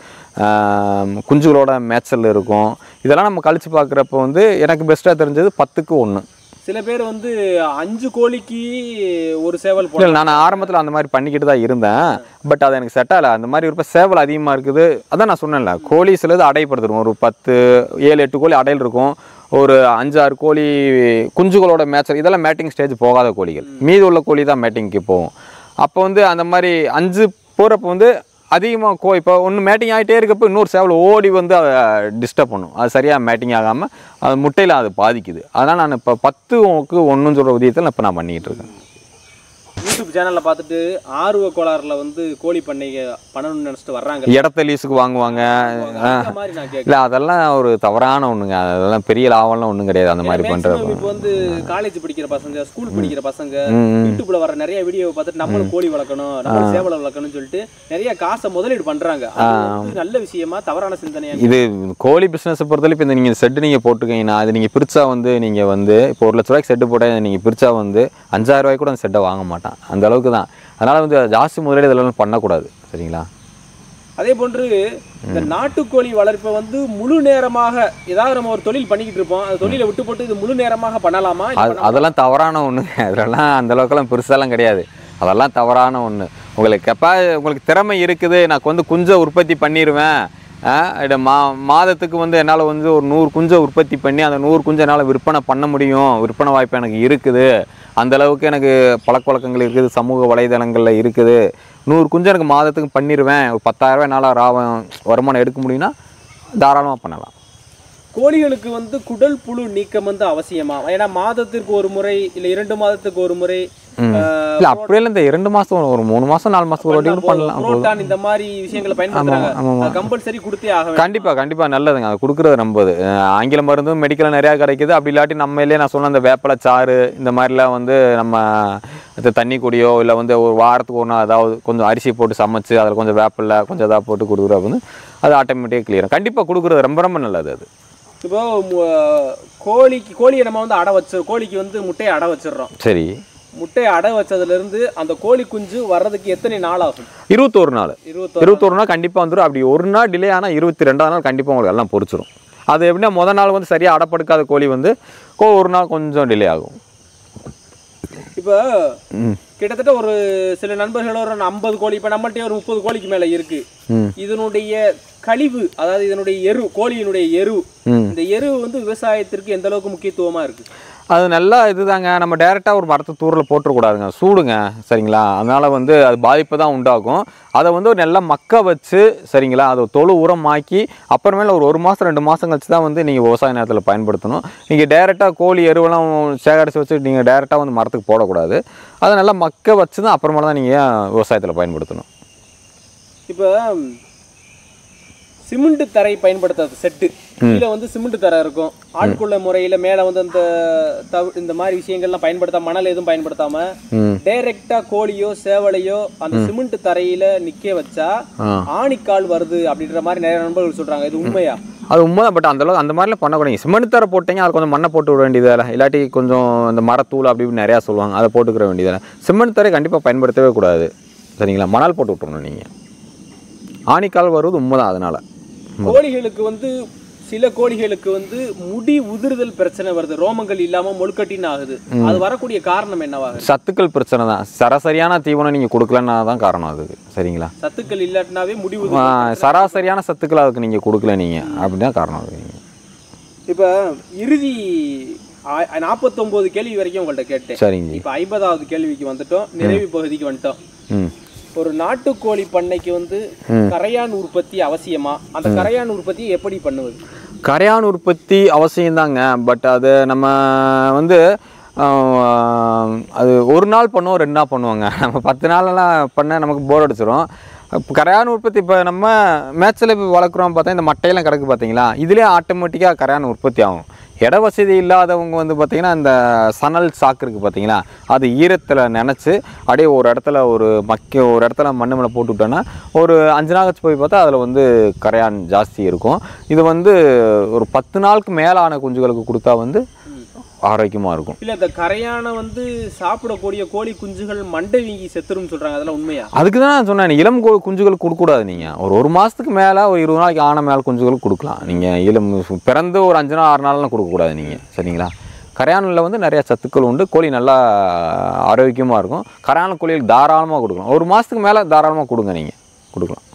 ஆம், குஞ்சுகளோட மேய்ச்சல் இருக்கும் இதெல்லாம் நம்ம கழிச்சு பார்க்குறப்ப வந்து எனக்கு பெஸ்ட்டாக தெரிஞ்சது பத்துக்கு ஒன்று சில பேர் வந்து அஞ்சு கோழிக்கு ஒரு சேவல் இல்லை போடலாம் நான் ஆரம்பத்தில் அந்த மாதிரி பண்ணிக்கிட்டு தான் இருந்தேன் பட் அது எனக்கு செட் ஆகலை அந்த மாதிரி இருப்ப சேவல் அதிகமாக இருக்குது அதான் நான் சொன்னேன்ல கோழி சிலது அடைப்படுத்திடும் ஒரு பத்து ஏழு எட்டு கோழி அடையில் இருக்கும் ஒரு அஞ்சாறு கோழி குஞ்சுகளோட மேய்ச்சல் இதெல்லாம் மேட்டிங் ஸ்டேஜ் போகாத கோழிகள் மீதி உள்ள கோழி தான் மேட்டிங்க்கு போகும் அப்போ வந்து அந்த மாதிரி அஞ்சு போகிறப்ப வந்து அதிகமாக கோ இப்போ ஒன்று மேட்டிங் ஆகிட்டே இருக்கப்போ இன்னொரு சேவல் ஓடி வந்து அதை டிஸ்டர்ப் பண்ணும் அது சரியாக மேட்டிங் ஆகாமல் அது முட்டையில் அது பாதிக்குது அதனால் நான் இப்போ பத்துக்கு ஒன்றுன்னு சொல்கிற உதயத்தில் இப்போ நான் பண்ணிக்கிட்டு இருக்கேன் யூடியூப் சேனல்ல பார்த்துட்டு ஆர்வ கோளாறுல வந்து கோழி பண்ணைங்க பண்ணணும்னு நினைச்சிட்டு வர்றாங்க இடத்த லீஸுக்கு வாங்குவாங்க அந்த மாதிரி நான் கேட்க இல்லை அதெல்லாம் ஒரு தவறான ஒன்றுங்க அதெல்லாம் பெரிய லாபம்லாம் ஒன்றும் கிடையாது அந்த மாதிரி பண்ணுறது இப்போ வந்து காலேஜ் படிக்கிற பசங்க ஸ்கூல் படிக்கிற பசங்க யூடியூப்ல வர நிறைய வீடியோ பார்த்துட்டு நம்மளும் கோழி வளர்க்கணும் நம்மளும் சேவலை வளர்க்கணும்னு சொல்லிட்டு நிறைய காசை முதலீடு பண்றாங்க அது வந்து நல்ல விஷயமா தவறான சிந்தனையா இது கோழி பிஸ்னஸை பொறுத்தவரை இப்போ இந்த நீங்கள் செட்டு நீங்கள் போட்டிருக்கீங்கன்னா அது நீங்கள் பிரிச்சா வந்து நீங்கள் வந்து இப்போ ஒரு லட்ச ரூபாய்க்கு செட்டு போட்டால் நீங்கள் பிரிச்சா வந்து அஞ்சாயிரம் ரூபாய்க்கு கூட அந்த செட்டை வாங்க மாட்டான் அந்த அளவுக்கு தான் அதனால் வந்து ஜாஸ்தி முதலீடு இதெல்லாம் பண்ணக்கூடாது சரிங்களா அதே போன்று இந்த நாட்டுக்கோழி வளர்ப்பை வந்து முழு நேரமாக ஏதாவது நம்ம ஒரு தொழில் பண்ணிக்கிட்டு இருப்போம் அந்த தொழிலை விட்டு போட்டு இது முழு நேரமாக பண்ணலாமா இல்ல அது அதெல்லாம் தவறான ஒன்றுங்க அதெல்லாம் அந்த அளவுக்குலாம் பெருசாலாம் கிடையாது அதெல்லாம் தவறான ஒன்று உங்களுக்கு கெப்பா உங்களுக்கு திறமை இருக்குது நான் வந்து குஞ்சை உற்பத்தி பண்ணிடுவேன் ஆ, இது மா மாதத்துக்கு வந்து என்னால் வந்து ஒரு நூறு குஞ்சை உற்பத்தி பண்ணி அந்த நூறு குஞ்சை என்னால் விற்பனை பண்ண முடியும் விற்பனை வாய்ப்பு எனக்கு இருக்குது அந்த அளவுக்கு எனக்கு பழக்க வழக்கங்கள் இருக்குது சமூக வலைதளங்களில் இருக்குது நூறு குஞ்சு எனக்கு மாதத்துக்கு பண்ணிடுவேன் ஒரு பத்தாயிரரூவா என்னால் லாபம் வருமானம் எடுக்க முடியும்னா தாராளமாக பண்ணலாம் கோழிகளுக்கு வந்து குடல் புழு நீக்கம் வந்து அவசியமா ஏன்னா மாதத்திற்கு ஒரு முறை இல்ல இரண்டு மாதத்துக்கு ஒரு முறை ஆஹ், இல்லை அப்படியெல்லாம் இந்த இரண்டு மாதம் ஒரு மூணு மாதம் நாலு மாதத்துக்கு ஒரு வாட்டி கூட பண்ணலாம் போதும். புரோட்டான் இந்த மாதிரி விஷயங்களை பயன்படுத்துறாங்க ஆமா, ஆமா. கம்பல்சரி கொடுத்தே ஆக வேண்டும் கண்டிப்பாக கண்டிப்பாக நல்லதுங்க அது கொடுக்குறது நம்பது அஹ் ஆங்கில மருந்தும் மெடிக்கலில் நிறையா கிடைக்குது அப்படி இல்லாட்டி நம்ம இல்லையே நான் சொன்ன அந்த வேப்பிலை சாறு இந்த மாதிரிலாம் வந்து நம்ம இது தண்ணி குடியோ இல்லை வந்து ஒரு வாரத்துக்கு ஒரு நாள் அதாவது கொஞ்சம் அரிசி போட்டு சமைச்சு அதில் கொஞ்சம் வேப்பிலை கொஞ்சம் இதாக போட்டு கொடுக்குறப்ப வந்து அது ஆட்டோமேட்டிக்காக கிளியர் கண்டிப்பாக கொடுக்குறது ரொம்ப ரொம்ப நல்லது அது இப்போ மு- கோழிக்கு கோழியை நம்ம வந்து அடை வச்சு கோழிக்கு வந்து முட்டையை அடை வச்சிடுறோம் சரி முட்டையை அடை வச்சதுல இருந்து அந்த கோழி குஞ்சு வர்றதுக்கு எத்தனை நாள் ஆகும் இருபத்தோரு நாள் இருபத்தொரு இருபத்தொரு நாள் கண்டிப்பாக வந்துடும் அப்படி ஒரு நாள் டிலே ஆனால் இருபத்தி ரெண்டாவது நாள் கண்டிப்பாக உங்களுக்கு எல்லாம் பொரிச்சிரும் அது எப்படின்னா முத நாள் வந்து சரியாக அடப்படுக்காத கோழி வந்து கோ- ஒரு நாள் கொஞ்சம் டிலே ஆகும் இப்போ ம் கிட்டத்தட்ட ஒரு சில நண்பர்கள் ஒரு ஐம்பது கோழி இப்போ நம்மள்ட்ட ஒரு முப்பது கோழிக்கு மேல இருக்கு ம் இதனுடைய கழிவு அதாவது இதனுடைய எரு கோழியினுடைய எரு ம் இந்த எரு வந்து விவசாயத்திற்கு எந்த அளவுக்கு முக்கியத்துவமா இருக்கு அது நல்லா இதுதாங்க நம்ம டேரெக்டாக ஒரு மரத்தை தூரில் போட்டுறக்கூடாதுங்க சூடுங்க சரிங்களா அதனால் வந்து அது பாதிப்பை தான் உண்டாகும் அதை வந்து ஒரு நல்லா மக்க வச்சு சரிங்களா அதை தொழு உரமாக்கி அப்புறமேல ஒரு ஒரு மாதம் ரெண்டு மாதம் கழிச்சு தான் வந்து நீங்கள் விவசாய நேரத்தில் பயன்படுத்தணும் நீங்கள் டேரெக்டாக கோழி எருவெல்லாம் சேகரித்து வச்சு நீங்கள் டேரெக்டாக வந்து மரத்துக்கு போடக்கூடாது அதை நல்லா மக்க வச்சு தான் அப்புறமேல தான் நீங்கள் விவசாயத்தில் பயன்படுத்தணும் இப்போ சிமெண்ட் தரை பயன்படுத்தாத செட்டு கீழே வந்து சிமெண்ட் தரை இருக்கும் ஆட்கொள்ள முறையில மேல வந்து அந்த தவு இந்த மாதிரி விஷயங்கள்லாம் பயன்படுத்தாம மணல் எதுவும் பயன்படுத்தாம ம் டைரக்டா கோழியோ சேவலையோ அந்த சிமெண்ட் தரையில நிக்க வச்சா ஆ ஆணிக்கால் வருது அப்படின்ற மாதிரி நிறைய நண்பர்கள் சொல்றாங்க இது உண்மையா அது உண்மைதான் பட் அந்த அளவுக்கு அந்த மாதிரிலாம் பண்ணக்கூடாது சிமெண்ட் தர போட்டீங்க அது கொஞ்சம் மண்ணை போட்டு விட வேண்டியதில்லை இல்லாட்டி கொஞ்சம் இந்த மரத்தூள் அப்படி இப்படி நிறையா சொல்லுவாங்க அதை போட்டுக்கிற வேண்டியதில்லை சிமெண்ட் தரை கண்டிப்பாக பயன்படுத்தவே கூடாது சரிங்களா மணல் போட்டு விட்றணும் நீங்கள் ஆணிக்கால் வருவது உண்மைதான் அதனால் கோழிகளுக்கு வந்து சில கோழிகளுக்கு வந்து முடி உதிர்தல் பிரச்சனை வருது ரோமங்கள் இல்லாம முழுக்கட்டின்னு ஆகுது அது வரக்கூடிய காரணம் என்னவாகுது சத்துக்கள் பிரச்சனை தான் சராசரியான தீவனம் நீங்கள் கொடுக்கலன்னா தான் காரணம் அதுக்கு சரிங்களா சத்துக்கள் இல்லாட்டினாவே முடி ஆ, உதிர்தல் சராசரியான சத்துக்கள் அதுக்கு நீங்கள் கொடுக்கல நீங்கள் அப்படிதான் காரணம் அது நீங்கள் இப்ப இறுதி ஆ- நாற்பத்தொன்பது கேள்வி வரைக்கும் உங்கள்ட்ட கேட்டேன் சரிங்க ஜி இப்ப ஐம்பதாவது கேள்விக்கு வந்துட்டோம் நிறைவு பகுதிக்கு வந்துட்டோம் ம் ஒரு நாட்டுக்கோழி பண்ணைக்கு வந்து கரையான் உற்பத்தி அவசியமா அந்த கரையான் உற்பத்தியை எப்படி பண்ணுவது கரையான் உற்பத்தி அவசியம்தாங்க பட் அது நம்ம வந்து ஆஹ், அது ஒரு நாள் பண்ணுவோம் ரெண்டு நாள் பண்ணுவோங்க நம்ம பத்து நாளெல்லாம் பண்ண நமக்கு போர் அடிச்சிடும் இப்போ கரையான் உற்பத்தி இப்போ நம்ம மேட்ச்சில் இப்போ வளர்க்குறோம் பார்த்தா இந்த மட்டையெல்லாம் கிடக்கு பார்த்தீங்களா இதுலேயே ஆட்டோமேட்டிக்காக கரையான் உற்பத்தி ஆகும் இட வசதி இல்லாதவங்க வந்து பார்த்திங்கன்னா இந்த சணல் சாக்கு இருக்குது பார்த்தீங்களா அது ஈரத்தில் நினச்சி அப்படியே ஒரு இடத்துல ஒரு மக்கி ஒரு இடத்துல மண்ணு மேலே போட்டு விட்டோன்னா ஒரு அஞ்சு நாள் கழிச்சு போய் பார்த்தா அதில் வந்து கரையான் ஜாஸ்தி இருக்கும் இது வந்து ஒரு பத்து நாளுக்கு மேலான குஞ்சுகளுக்கு கொடுத்தா வந்து ஆரோக்கியமாக இருக்கும் இல்ல இந்த கரையானை வந்து சாப்பிடக்கூடிய கோழி குஞ்சுகள் மண்டை வீங்கி செத்துரும்னு சொல்றாங்க அதெல்லாம் உண்மையா அதுக்கு தான் நான் சொன்னேன் இளம் கோ குஞ்சுகளுக்கு கொடுக்கக்கூடாது நீங்கள் ஒரு ஒரு மாதத்துக்கு மேலே ஒரு இருபது நாளைக்கு ஆன மேலே குஞ்சுகளுக்கு கொடுக்கலாம் நீங்கள் இளம் பிறந்து ஒரு அஞ்சு நாள் ஆறு நாள்லாம் கொடுக்கக்கூடாது நீங்கள் சரிங்களா கரையானில் வந்து நிறைய சத்துக்கள் உண்டு கோழி நல்லா ஆரோக்கியமாக இருக்கும் கரையான கோழிகளுக்கு தாராளமாக கொடுக்கலாம் ஒரு மாதத்துக்கு மேலே தாராளமாக கொடுங்க நீங்கள் கொடுக்கலாம்